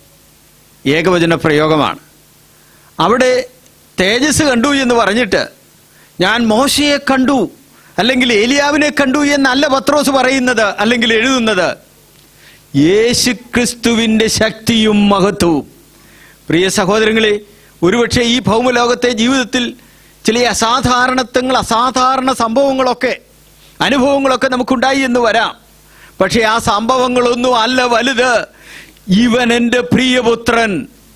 ഏകവചന പ്രയോഗമാണ് അവിടെ തേജസ് കണ്ടു എന്ന് പറഞ്ഞിട്ട് ഞാൻ മോശയെ കണ്ടു അല്ലെങ്കിൽ ഏലിയാവിനെ കണ്ടു എന്നല്ല പത്രോസ് പറയുന്നത് അല്ലെങ്കിൽ എഴുതുന്നത് യേശു ക്രിസ്തുവിന്റെ ശക്തിയും മഹത്വവും പ്രിയ സഹോദരങ്ങളെ ഒരുപക്ഷെ ഈ ഭൗമലോകത്തെ ജീവിതത്തിൽ ചില അസാധാരണത്വങ്ങൾ അസാധാരണ സംഭവങ്ങളൊക്കെ അനുഭവങ്ങളൊക്കെ നമുക്കുണ്ടായി എന്ന് വരാം പക്ഷെ ആ സംഭവങ്ങളൊന്നും അല്ല വലുത് ഇവൻ എൻ്റെ പ്രിയപുത്രൻ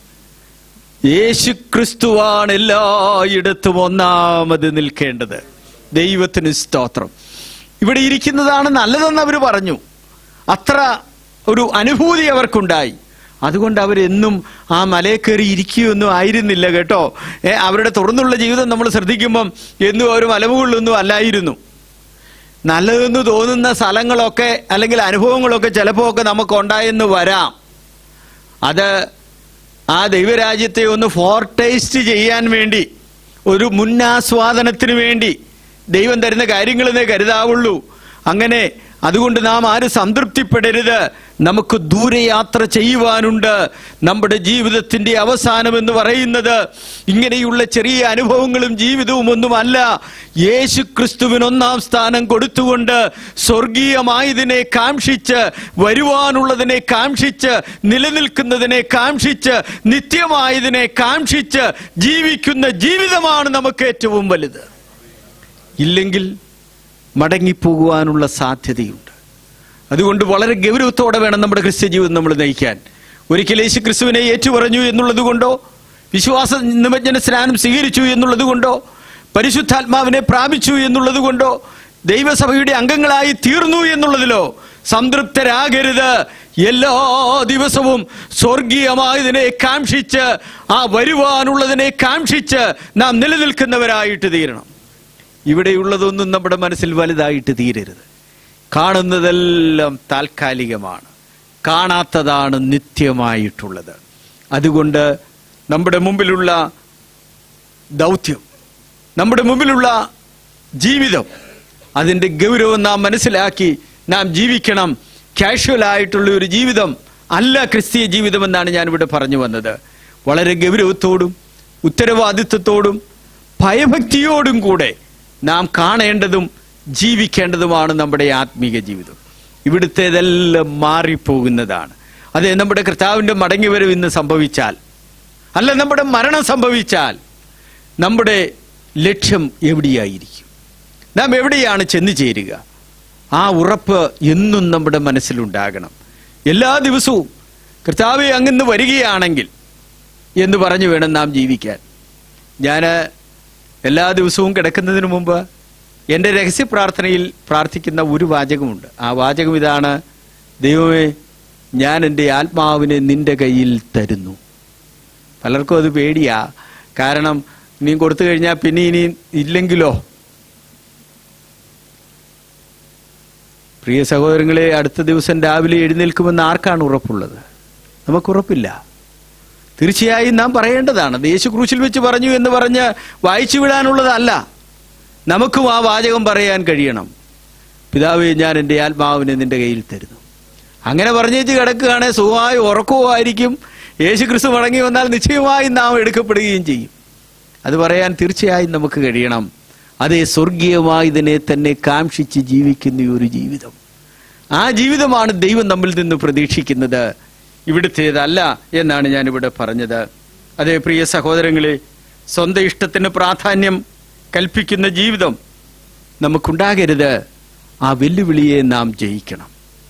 യേശു ക്രിസ്തുവാണ് എല്ലായിടത്തും ഒന്നാമത് നിൽക്കേണ്ടത് ദൈവത്തിന് സ്തോത്രം ഇവിടെ ഇരിക്കുന്നതാണ് നല്ലതെന്ന് അവർ പറഞ്ഞു അത്ര ഒരു അനുഭൂതി അവർക്കുണ്ടായി അതുകൊണ്ട് അവരെന്നും ആ മലയെ കയറി ഇരിക്കുകയൊന്നും ആയിരുന്നില്ല കേട്ടോ ഏ, അവരുടെ തുറന്നുള്ള ജീവിതം നമ്മൾ ശ്രദ്ധിക്കുമ്പം എന്നും അവർ മലമുകളിലൊന്നും അല്ലായിരുന്നു നല്ലതെന്ന് തോന്നുന്ന സ്ഥലങ്ങളൊക്കെ അല്ലെങ്കിൽ അനുഭവങ്ങളൊക്കെ ചിലപ്പോൾ ഒക്കെ നമുക്ക് ഉണ്ടായെന്ന് വരാം അത് ആ ദൈവരാജ്യത്തെ ഒന്ന് ഫോർട്ടേസ്റ്റ് ചെയ്യാൻ വേണ്ടി ഒരു മുന്നാസ്വാദനത്തിന് വേണ്ടി ദൈവം തരുന്ന കാര്യങ്ങളെന്നേ കരുതാവുള്ളൂ അങ്ങനെ അതുകൊണ്ട് നാം ആരും സംതൃപ്തിപ്പെടരുത് നമുക്ക് ദൂരയാത്ര ചെയ്യുവാനുണ്ട് നമ്മുടെ ജീവിതത്തിന്റെ അവസാനം എന്ന് പറയുന്നത് ഇങ്ങനെയുള്ള ചെറിയ അനുഭവങ്ങളും ജീവിതവും ഒന്നുമല്ല യേശു ക്രിസ്തുവിന് ഒന്നാം സ്ഥാനം കൊടുത്തുകൊണ്ട് സ്വർഗീയമായതിനെ കാംക്ഷിച്ച് വരുവാനുള്ളതിനെ കാംക്ഷിച്ച് നിലനിൽക്കുന്നതിനെ കാംക്ഷിച്ച് നിത്യമായതിനെ കാംക്ഷിച്ച് ജീവിക്കുന്ന ജീവിതമാണ് നമുക്ക് ഏറ്റവും വലുത് ഇല്ലെങ്കിൽ മടങ്ങിപ്പോകുവാനുള്ള സാധ്യതയുണ്ട് അതുകൊണ്ട് വളരെ ഗൗരവത്തോടെ വേണം നമ്മുടെ ക്രിസ്ത്യ ജീവിതം നമ്മൾ നയിക്കാൻ ഒരിക്കൽ യേശു ക്രിസ്തുവിനെ ഏറ്റുപറഞ്ഞു എന്നുള്ളത് കൊണ്ടോ വിശ്വാസ നിമജ്ജന സ്നാനം സ്വീകരിച്ചു എന്നുള്ളത് കൊണ്ടോ പരിശുദ്ധാത്മാവിനെ പ്രാപിച്ചു എന്നുള്ളത് കൊണ്ടോ ദൈവസഭയുടെ അംഗങ്ങളായി തീർന്നു എന്നുള്ളതിലോ സംതൃപ്തരാകരുത് എല്ലാ ദിവസവും സ്വർഗീയമായതിനെ കാംക്ഷിച്ച് ആ വരുവാനുള്ളതിനെ കാംക്ഷിച്ച് നാം നിലനിൽക്കുന്നവരായിട്ട് തീരണം ഇവിടെയുള്ളതൊന്നും നമ്മുടെ മനസ്സിൽ വലുതായിട്ട് തീരരുത് കാണുന്നതെല്ലാം താൽക്കാലികമാണ് കാണാത്തതാണ് നിത്യമായിട്ടുള്ളത് അതുകൊണ്ട് നമ്മുടെ മുമ്പിലുള്ള ദൗത്യം നമ്മുടെ മുമ്പിലുള്ള ജീവിതം അതിൻ്റെ ഗൗരവം നാം മനസ്സിലാക്കി നാം ജീവിക്കണം കാഷ്വൽ ആയിട്ടുള്ള ഒരു ജീവിതം അല്ല ക്രിസ്തീയ ജീവിതം എന്നാണ് ഞാനിവിടെ പറഞ്ഞു വന്നത് വളരെ ഗൗരവത്തോടും ഉത്തരവാദിത്വത്തോടും ഭയഭക്തിയോടും കൂടെ നാം കാണേണ്ടതും ജീവിക്കേണ്ടതുമാണ് നമ്മുടെ ആത്മീക ജീവിതം ഇവിടുത്തേതെല്ലാം മാറിപ്പോകുന്നതാണ് അതെ നമ്മുടെ കർത്താവിൻ്റെ മടങ്ങിവരവ് ഇന്ന് സംഭവിച്ചാൽ അല്ല നമ്മുടെ മരണം സംഭവിച്ചാൽ നമ്മുടെ ലക്ഷ്യം എവിടെയായിരിക്കും നാം എവിടെയാണ് ചെന്നു ചേരുക ആ ഉറപ്പ് എന്നും നമ്മുടെ മനസ്സിലുണ്ടാകണം എല്ലാ ദിവസവും കർത്താവെ അങ്ങിന്ന് വരികയാണെങ്കിൽ എന്ന് പറഞ്ഞു വേണം നാം ജീവിക്കാൻ ഞാൻ എല്ലാ ദിവസവും കിടക്കുന്നതിന് മുമ്പ് എൻ്റെ രഹസ്യ പ്രാർത്ഥനയിൽ പ്രാർത്ഥിക്കുന്ന ഒരു വാചകമുണ്ട് ആ വാചകം ഇതാണ് ദൈവമേ ഞാൻ എൻ്റെ ആത്മാവിനെ നിന്റെ കയ്യിൽ തരുന്നു പലർക്കും അത് പേടിയാ കാരണം ഇനിയും കൊടുത്തു കഴിഞ്ഞാൽ പിന്നെ ഇനി ഇല്ലെങ്കിലോ പ്രിയ സഹോദരങ്ങളെ അടുത്ത ദിവസം രാവിലെ എഴുന്നേൽക്കുമെന്ന് ആർക്കാണ് ഉറപ്പുള്ളത് നമുക്ക് ഉറപ്പില്ല തീർച്ചയായും നാം പറയേണ്ടതാണ് അത് യേശു ക്രൂശിൽ വെച്ച് പറഞ്ഞു എന്ന് പറഞ്ഞ് വായിച്ചു വിടാനുള്ളതല്ല നമുക്കും ആ വാചകം പറയാൻ കഴിയണം പിതാവേ ഞാൻ എൻ്റെ ആത്മാവിനെ നിന്റെ കയ്യിൽ തരുന്നു അങ്ങനെ പറഞ്ഞേച്ച് കിടക്കുകയാണെങ്കിൽ സുഖമായി ഉറക്കവുമായിരിക്കും യേശു ക്രിസ്തു മടങ്ങി വന്നാൽ നിശ്ചയമായും നാം എടുക്കപ്പെടുകയും ചെയ്യും അത് പറയാൻ തീർച്ചയായും നമുക്ക് കഴിയണം അതേ സ്വർഗീയമായതിനെ തന്നെ കാംക്ഷിച്ച് ജീവിക്കുന്ന ഒരു ജീവിതം ആ ജീവിതമാണ് ദൈവം നമ്മിൽ നിന്ന് പ്രതീക്ഷിക്കുന്നത് ഇവിടുത്തേതല്ല എന്നാണ് ഞാൻ ഇവിടെ പറഞ്ഞത് അതേ പ്രിയ സഹോദരങ്ങളെ സ്വന്തം ഇഷ്ടത്തിന് പ്രാധാന്യം കൽപ്പിക്കുന്ന ജീവിതം നമുക്കുണ്ടാകരുത് ആ വെല്ലുവിളിയെ നാം ജയിക്കണം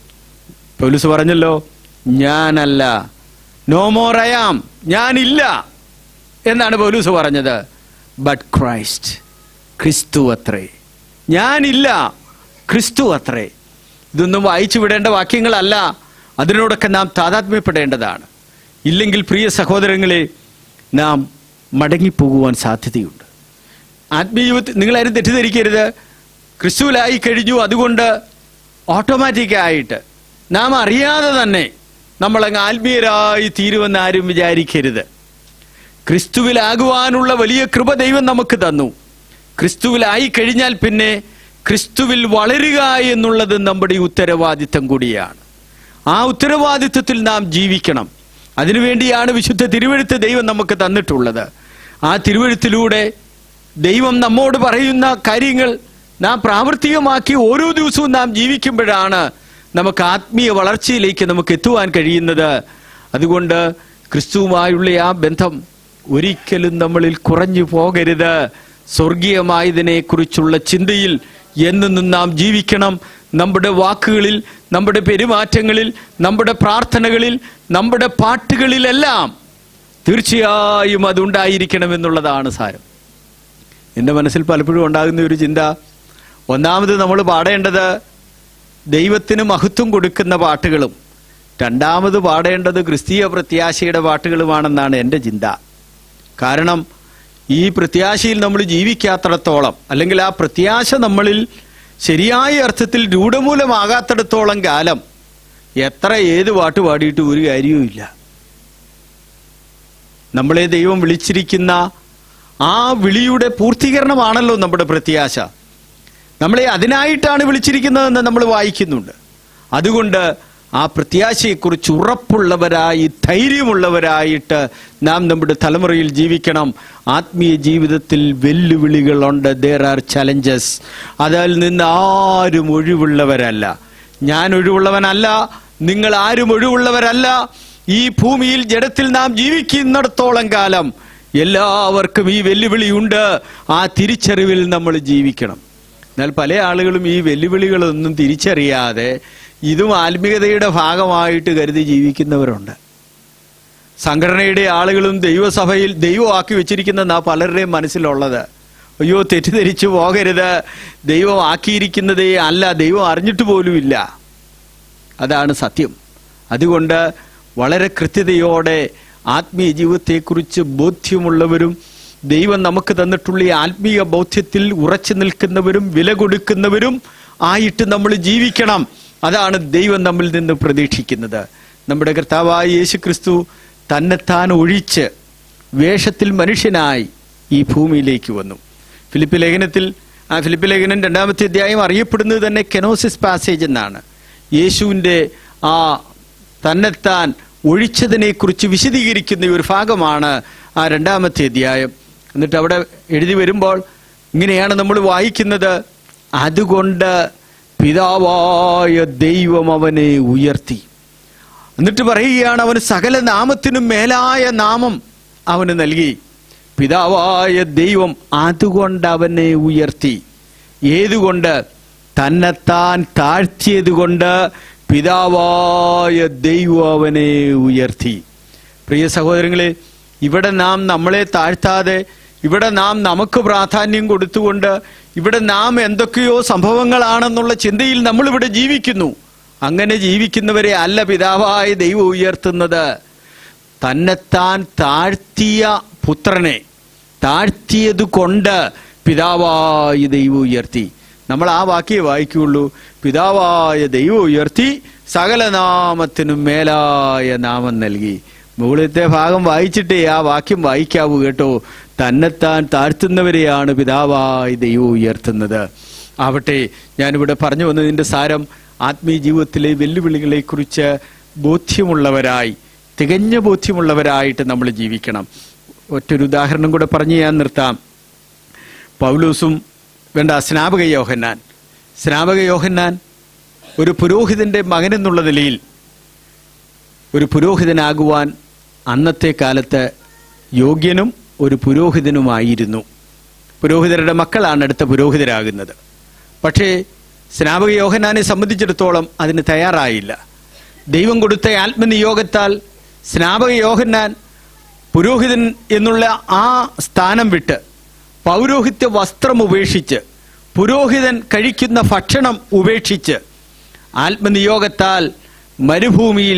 പൗലൂസ് പറഞ്ഞല്ലോ ഞാനല്ല നോ മോർ അയാം ഞാനില്ല എന്നാണ് പൗലൂസ് പറഞ്ഞത് ബട്ട് ക്രൈസ്റ്റ് ക്രിസ്തു അത്രേ ഞാനില്ല ക്രിസ്തു അത്രേ ഇതൊന്നും വായിച്ചു വിടേണ്ട വാക്യങ്ങളല്ല അതിനോടൊക്കെ നാം താതാത്മ്യപ്പെടേണ്ടതാണ് ഇല്ലെങ്കിൽ പ്രിയ സഹോദരങ്ങളെ നാം മടങ്ങിപ്പോകുവാൻ സാധ്യതയുണ്ട് ആത്മീയത്തിൽ നിങ്ങളാരും തെറ്റിദ്ധരിക്കരുത് ക്രിസ്തുവിലായി കഴിഞ്ഞു അതുകൊണ്ട് ഓട്ടോമാറ്റിക്കായിട്ട് നാം അറിയാതെ തന്നെ നമ്മളങ്ങ് ആത്മീയരായി തീരുമെന്ന് ആരും വിചാരിക്കരുത് ക്രിസ്തുവിലാകുവാനുള്ള വലിയ കൃപ ദൈവം നമുക്ക് തന്നു ക്രിസ്തുവിലായി കഴിഞ്ഞാൽ പിന്നെ ക്രിസ്തുവിൽ വളരുക എന്നുള്ളത് നമ്മുടെ ഉത്തരവാദിത്തം കൂടിയാണ് ആ ഉത്തരവാദിത്വത്തിൽ നാം ജീവിക്കണം അതിനുവേണ്ടിയാണ് വിശുദ്ധ തിരുവഴുത്ത് ദൈവം നമുക്ക് തന്നിട്ടുള്ളത് ആ തിരുവഴുത്തിലൂടെ ദൈവം നമ്മോട് പറയുന്ന കാര്യങ്ങൾ നാം പ്രാവർത്തികമാക്കി ഓരോ ദിവസവും നാം ജീവിക്കുമ്പോഴാണ് നമുക്ക് ആത്മീയ വളർച്ചയിലേക്ക് നമുക്ക് എത്തുവാൻ കഴിയുന്നത് അതുകൊണ്ട് ക്രിസ്തുവുമായുള്ള ആ ബന്ധം ഒരിക്കലും നമ്മളിൽ കുറഞ്ഞു പോകരുത് സ്വർഗീയമായതിനെ കുറിച്ചുള്ള ചിന്തയിൽ എന്നും നാം ജീവിക്കണം നമ്മുടെ വാക്കുകളിൽ നമ്മുടെ പെരുമാറ്റങ്ങളിൽ നമ്മുടെ പ്രാർത്ഥനകളിൽ നമ്മുടെ പാട്ടുകളിലെല്ലാം തീർച്ചയായും അതുണ്ടായിരിക്കണമെന്നുള്ളതാണ് സാരം എൻ്റെ മനസ്സിൽ പലപ്പോഴും ഉണ്ടാകുന്ന ഒരു ചിന്ത ഒന്നാമത് നമ്മൾ പാടേണ്ടത് ദൈവത്തിന് മഹത്വം കൊടുക്കുന്ന പാട്ടുകളും രണ്ടാമത് പാടേണ്ടത് ക്രിസ്തീയ പ്രത്യാശയുടെ പാട്ടുകളുമാണെന്നാണ് എൻ്റെ ചിന്ത കാരണം ഈ പ്രത്യാശയിൽ നമ്മൾ ജീവിക്കാത്തിടത്തോളം അല്ലെങ്കിൽ ആ പ്രത്യാശ നമ്മളിൽ ശരിയായ അർത്ഥത്തിൽ രൂഢമൂലമാകാത്തിടത്തോളം കാലം എത്ര ഏത് പാട്ട് പാടിയിട്ട് ഒരു കാര്യവുമില്ല നമ്മളെ ദൈവം വിളിച്ചിരിക്കുന്ന ആ വിളിയുടെ പൂർത്തീകരണമാണല്ലോ നമ്മുടെ പ്രത്യാശ നമ്മളെ അതിനായിട്ടാണ് വിളിച്ചിരിക്കുന്നതെന്ന് നമ്മൾ വായിക്കുന്നുണ്ട് അതുകൊണ്ട് ആ പ്രത്യാശയെക്കുറിച്ച് ഉറപ്പുള്ളവരായി ധൈര്യമുള്ളവരായിട്ട് നാം നമ്മുടെ തലമുറയിൽ ജീവിക്കണം ആത്മീയ ജീവിതത്തിൽ വെല്ലുവിളികളുണ്ട് ദർ ആർ ചലഞ്ചസ് അതിൽ നിന്ന് ആരും ഒഴിവുള്ളവരല്ല ഞാൻ ഒഴിവുള്ളവനല്ല നിങ്ങൾ ആരും ഒഴിവുള്ളവരല്ല ഈ ഭൂമിയിൽ ജഡത്തിൽ നാം ജീവിക്കുന്നിടത്തോളം കാലം എല്ലാവർക്കും ഈ വെല്ലുവിളിയുണ്ട് ആ തിരിച്ചറിവിൽ നമ്മൾ ജീവിക്കണം എന്നാൽ പല ആളുകളും ഈ വെല്ലുവിളികളൊന്നും തിരിച്ചറിയാതെ ഇതും ആത്മീയതയുടെ ഭാഗമായിട്ട് കരുതി ജീവിക്കുന്നവരുണ്ട് സംഘടനയുടെ ആളുകളും ദൈവസഭയിൽ ദൈവമാക്കി വെച്ചിരിക്കുന്ന പലരുടെയും മനസ്സിലുള്ളത് അയ്യോ തെറ്റിദ്ധരിച്ചു പോകരുത് ദൈവം ആക്കിയിരിക്കുന്നതേ അല്ല ദൈവം അറിഞ്ഞിട്ട് പോലുമില്ല അതാണ് സത്യം അതുകൊണ്ട് വളരെ കൃത്യതയോടെ ആത്മീയ ജീവിതത്തെക്കുറിച്ച് ബോധ്യമുള്ളവരും ദൈവം നമുക്ക് തന്നിട്ടുള്ള ഈ ആത്മീയ ബോധ്യത്തിൽ ഉറച്ചു നിൽക്കുന്നവരും വില കൊടുക്കുന്നവരും ആയിട്ട് നമ്മൾ ജീവിക്കണം അതാണ് ദൈവം നമ്മിൽ നിന്ന് പ്രതീക്ഷിക്കുന്നത് നമ്മുടെ കർത്താവായ യേശു ക്രിസ്തു തന്നെത്താൻ ഒഴിച്ച് വേഷത്തിൽ മനുഷ്യനായി ഈ ഭൂമിയിലേക്ക് വന്നു ഫിലിപ്പ് ലേഖനത്തിൽ ആ ഫിലിപ്പ് ലേഖനം രണ്ടാമത്തെ അധ്യായം അറിയപ്പെടുന്നത് തന്നെ കെനോസിസ് പാസേജ് എന്നാണ് യേശുവിൻ്റെ ആ തന്നെത്താൻ ഒഴിച്ചതിനെക്കുറിച്ച് വിശദീകരിക്കുന്ന ഒരു ഭാഗമാണ് ആ രണ്ടാമത്തെ അധ്യായം എന്നിട്ട് അവിടെ എഴുതി വരുമ്പോൾ ഇങ്ങനെയാണ് നമ്മൾ വായിക്കുന്നത് അതുകൊണ്ട് പിതാവായ ദൈവം അവനെ ഉയർത്തി എന്നിട്ട് പറയുകയാണ് അവന് സകല നാമത്തിനും മേലായ നാമം അവന് നൽകി പിതാവായ ദൈവം അതുകൊണ്ട് അവനെ ഉയർത്തി ഏതുകൊണ്ട് തന്നെത്താൻ താഴ്ത്തിയത് കൊണ്ട് പിതാവായ ദൈവം അവനെ ഉയർത്തി പ്രിയ സഹോദരങ്ങളെ ഇവിടെ നാം നമ്മളെ താഴ്ത്താതെ ഇവിടെ നാം നമുക്ക് പ്രാധാന്യം കൊടുത്തുകൊണ്ട് ഇവിടെ നാം എന്തൊക്കെയോ സംഭവങ്ങളാണെന്നുള്ള ചിന്തയിൽ നമ്മൾ ഇവിടെ ജീവിക്കുന്നു അങ്ങനെ ജീവിക്കുന്നവരെ അല്ല പിതാവായ ദൈവം ഉയർത്തുന്നത് തന്നെത്താൻ താഴ്ത്തിയ പുത്രനെ താഴ്ത്തിയത് കൊണ്ട് പിതാവായ ദൈവം ഉയർത്തി നമ്മൾ ആ വാക്യേ വായിക്കുള്ളൂ പിതാവായ ദൈവം ഉയർത്തി സകല നാമത്തിനും മേലായ നാമം നൽകി മുകളിലത്തെ ഭാഗം വായിച്ചിട്ടേ ആ വാക്യം വായിക്കാവൂ കേട്ടോ തന്നെത്താൻ താഴ്ത്തുന്നവരെയാണ് പിതാവായ ദൈവം ഉയർത്തുന്നത് ആവട്ടെ ഞാനിവിടെ പറഞ്ഞു വന്നതിന്റെ സാരം ആത്മീയ ജീവിതത്തിലെ വെല്ലുവിളികളെക്കുറിച്ച് ബോധ്യമുള്ളവരായി തികഞ്ഞ ബോധ്യമുള്ളവരായിട്ട് നമ്മൾ ജീവിക്കണം ഒറ്റൊരു ഉദാഹരണം കൂടെ പറഞ്ഞ് ഞാൻ നിർത്താം പൗലൂസും വേണ്ട സ്നാപക യോഹന്നാൻ സ്നാപക യോഹന്നാൻ ഒരു പുരോഹിതന്റെ മകനെന്നുള്ള നിലയിൽ ഒരു പുരോഹിതനാകുവാൻ അന്നത്തെ കാലത്ത് യോഗ്യനും ഒരു പുരോഹിതനുമായിരുന്നു പുരോഹിതരുടെ മക്കളാണ് അടുത്ത പുരോഹിതരാകുന്നത് പക്ഷേ സ്നാപക യോഹന്നാനെ സംബന്ധിച്ചിടത്തോളം അതിന് തയ്യാറായില്ല ദൈവം കൊടുത്ത ആത്മനിയോഗത്താൽ സ്നാപക യോഹന്നാൻ പുരോഹിതൻ എന്നുള്ള ആ സ്ഥാനം വിട്ട് പൗരോഹിത്യ വസ്ത്രം ഉപേക്ഷിച്ച് പുരോഹിതൻ കഴിക്കുന്ന ഭക്ഷണം ഉപേക്ഷിച്ച് ആത്മനിയോഗത്താൽ മരുഭൂമിയിൽ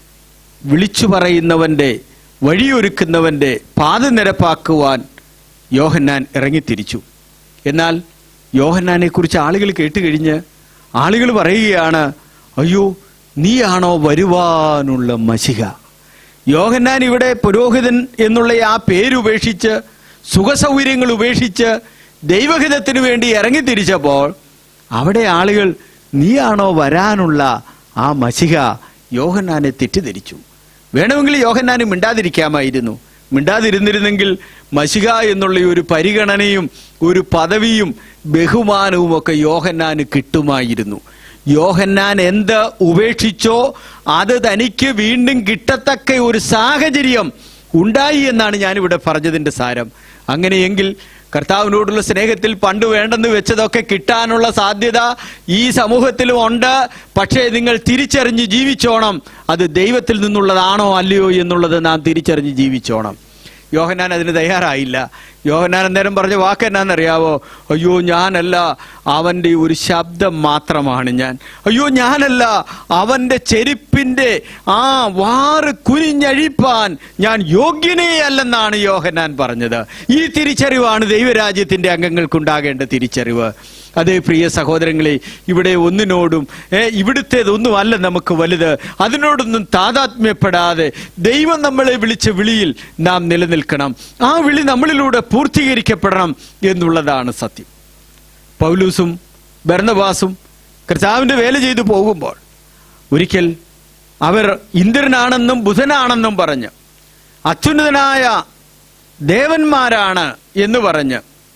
വിളിച്ചു പറയുന്നവന്റെ വഴിയൊരുക്കുന്നവന്റെ പാത നിരപ്പാക്കുവാൻ യോഹന്നാൻ ഇറങ്ങിത്തിരിച്ചു എന്നാൽ യോഹന്നാനെ കുറിച്ച് ആളുകൾ കേട്ടുകഴിഞ്ഞ് ആളുകൾ പറയുകയാണ് അയ്യോ നീയാണോ വരുവാനുള്ള മഷിക യോഹന്നാൻ ഇവിടെ പുരോഹിതൻ എന്നുള്ള ആ പേരുപേക്ഷിച്ച് സുഖസൗകര്യങ്ങൾ ഉപേക്ഷിച്ച് ദൈവഹിതത്തിനു വേണ്ടി ഇറങ്ങിത്തിരിച്ചപ്പോൾ അവിടെ ആളുകൾ നീയാണോ വരാനുള്ള ആ മഷിക യോഹന്നാനെ തെറ്റിദ്ധരിച്ചു വേണമെങ്കിൽ യോഹന്നാന് മിണ്ടാതിരിക്കാമായിരുന്നു മിണ്ടാതിരുന്നിരുന്നെങ്കിൽ മഷിക എന്നുള്ള ഒരു പരിഗണനയും ഒരു പദവിയും ബഹുമാനവും ഒക്കെ യോഹന്നാന് കിട്ടുമായിരുന്നു യോഹന്നാൻ എന്ത് ഉപേക്ഷിച്ചോ അത് തനിക്ക് വീണ്ടും കിട്ടത്തക്ക ഒരു സാഹചര്യം ഉണ്ടായി എന്നാണ് ഞാനിവിടെ പറഞ്ഞതിന്റെ സാരം അങ്ങനെയെങ്കിൽ കർത്താവിനോടുള്ള സ്നേഹത്തിൽ പണ്ട് വേണ്ടെന്ന് വെച്ചതൊക്കെ കിട്ടാനുള്ള സാധ്യത ഈ സമൂഹത്തിലും ഉണ്ട് പക്ഷേ നിങ്ങൾ തിരിച്ചറിഞ്ഞ് ജീവിച്ചോണം അത് ദൈവത്തിൽ നിന്നുള്ളതാണോ അല്ലയോ എന്നുള്ളത് നാം തിരിച്ചറിഞ്ഞ് ജീവിച്ചോണം യോഹന്നാൻ അതിന് തയ്യാറായില്ല യോഹന്നാൻ അന്നേരം പറഞ്ഞ വാക്ക് എന്നാന്നറിയാവോ അയ്യോ ഞാനല്ല അവന്റെ ഒരു ശബ്ദം മാത്രമാണ് ഞാൻ അയ്യോ ഞാനല്ല അവന്റെ ചെരുപ്പിന്റെ ആ വാറ് കുനിഞ്ഞഴിപ്പാൻ ഞാൻ യോഗ്യനേ അല്ലെന്നാണ് യോഹന്നാൻ പറഞ്ഞത് ഈ തിരിച്ചറിവാണ് ദൈവരാജ്യത്തിന്റെ അംഗങ്ങൾക്കുണ്ടാകേണ്ട തിരിച്ചറിവ് അതേ പ്രിയ സഹോദരങ്ങളെ ഇവിടെ ഒന്നിനോടും ഏ ഇവിടുത്തേതൊന്നും അല്ല നമുക്ക് വലുത് അതിനോടൊന്നും താതാത്മ്യപ്പെടാതെ ദൈവം നമ്മളെ വിളിച്ച വിളിയിൽ നാം നിലനിൽക്കണം ആ വിളി നമ്മളിലൂടെ പൂർത്തീകരിക്കപ്പെടണം എന്നുള്ളതാണ് സത്യം പൗലൂസും ഭരണവാസും കർത്താവിന്റെ വേല ചെയ്തു പോകുമ്പോൾ ഒരിക്കൽ അവർ ഇന്ദ്രനാണെന്നും ബുധനാണെന്നും പറഞ്ഞ് അത്യുന്നതനായ ദേവന്മാരാണ് എന്ന് പറഞ്ഞ്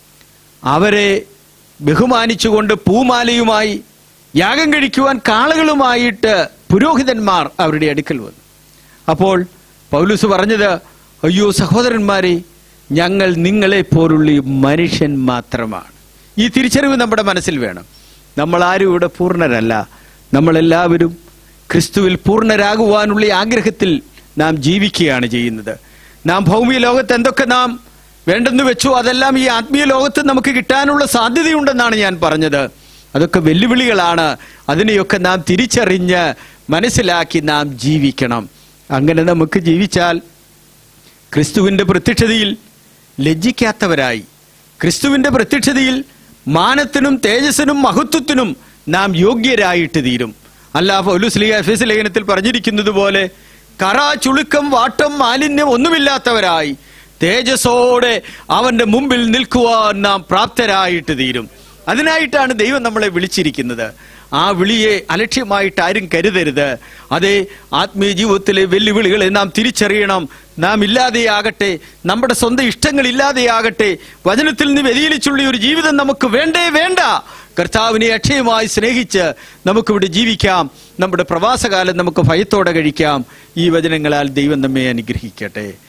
അവരെ ബഹുമാനിച്ചുകൊണ്ട് പൂമാലയുമായി യാഗം കഴിക്കുവാൻ കാളകളുമായിട്ട് പുരോഹിതന്മാർ അവരുടെ അടുക്കൽ വന്നു അപ്പോൾ പൗലൂസ് പറഞ്ഞത് അയ്യോ സഹോദരന്മാരെ ഞങ്ങൾ നിങ്ങളെ പോലുള്ള മനുഷ്യൻ മാത്രമാണ് ഈ തിരിച്ചറിവ് നമ്മുടെ മനസ്സിൽ വേണം നമ്മൾ ആരും ഇവിടെ പൂർണ്ണരല്ല നമ്മളെല്ലാവരും ക്രിസ്തുവിൽ പൂർണ്ണരാകുവാനുള്ള ഈ ആഗ്രഹത്തിൽ നാം ജീവിക്കുകയാണ് ചെയ്യുന്നത് നാം ഭൗമിക ലോകത്ത് എന്തൊക്കെ നാം വേണ്ടെന്ന് വെച്ചു അതെല്ലാം ഈ ആത്മീയ ലോകത്ത് നമുക്ക് കിട്ടാനുള്ള സാധ്യതയുണ്ടെന്നാണ് ഞാൻ പറഞ്ഞത് അതൊക്കെ വെല്ലുവിളികളാണ് അതിനെയൊക്കെ നാം തിരിച്ചറിഞ്ഞ് മനസ്സിലാക്കി നാം ജീവിക്കണം അങ്ങനെ നമുക്ക് ജീവിച്ചാൽ ക്രിസ്തുവിന്റെ പ്രത്യക്ഷതയിൽ ലജ്ജിക്കാത്തവരായി ക്രിസ്തുവിന്റെ പ്രത്യക്ഷതയിൽ മാനത്തിനും തേജസ്സിനും മഹത്വത്തിനും നാം യോഗ്യരായിട്ട് തീരും അല്ല പൗലുസ്ലിയ എഫേസ് ലേഖനത്തിൽ പറഞ്ഞിരിക്കുന്നത് പോലെ കറ ചുളുക്കം വാട്ടം മാലിന്യം ഒന്നുമില്ലാത്തവരായി തേജസ്സോടെ അവന്റെ മുമ്പിൽ നിൽക്കുവാൻ നാം പ്രാപ്തരായിട്ട് തീരും അതിനായിട്ടാണ് ദൈവം നമ്മളെ വിളിച്ചിരിക്കുന്നത് ആ വിളിയെ അലക്ഷ്യമായിട്ട് ആരും കരുതരുത് അതേ ആത്മീയ ജീവിതത്തിലെ വെല്ലുവിളികളെ നാം തിരിച്ചറിയണം നാം ഇല്ലാതെയാകട്ടെ നമ്മുടെ സ്വന്തം ഇഷ്ടങ്ങൾ ഇല്ലാതെയാകട്ടെ വചനത്തിൽ നിന്ന് വ്യതിചലിച്ചുള്ള ഒരു ജീവിതം നമുക്ക് വേണ്ടേ വേണ്ട കർത്താവിനെ അക്ഷയമായി സ്നേഹിച്ച് നമുക്കിവിടെ ജീവിക്കാം നമ്മുടെ പ്രവാസകാലം നമുക്ക് ഭയത്തോടെ കഴിക്കാം ഈ വചനങ്ങളാൽ ദൈവം നമ്മെ അനുഗ്രഹിക്കട്ടെ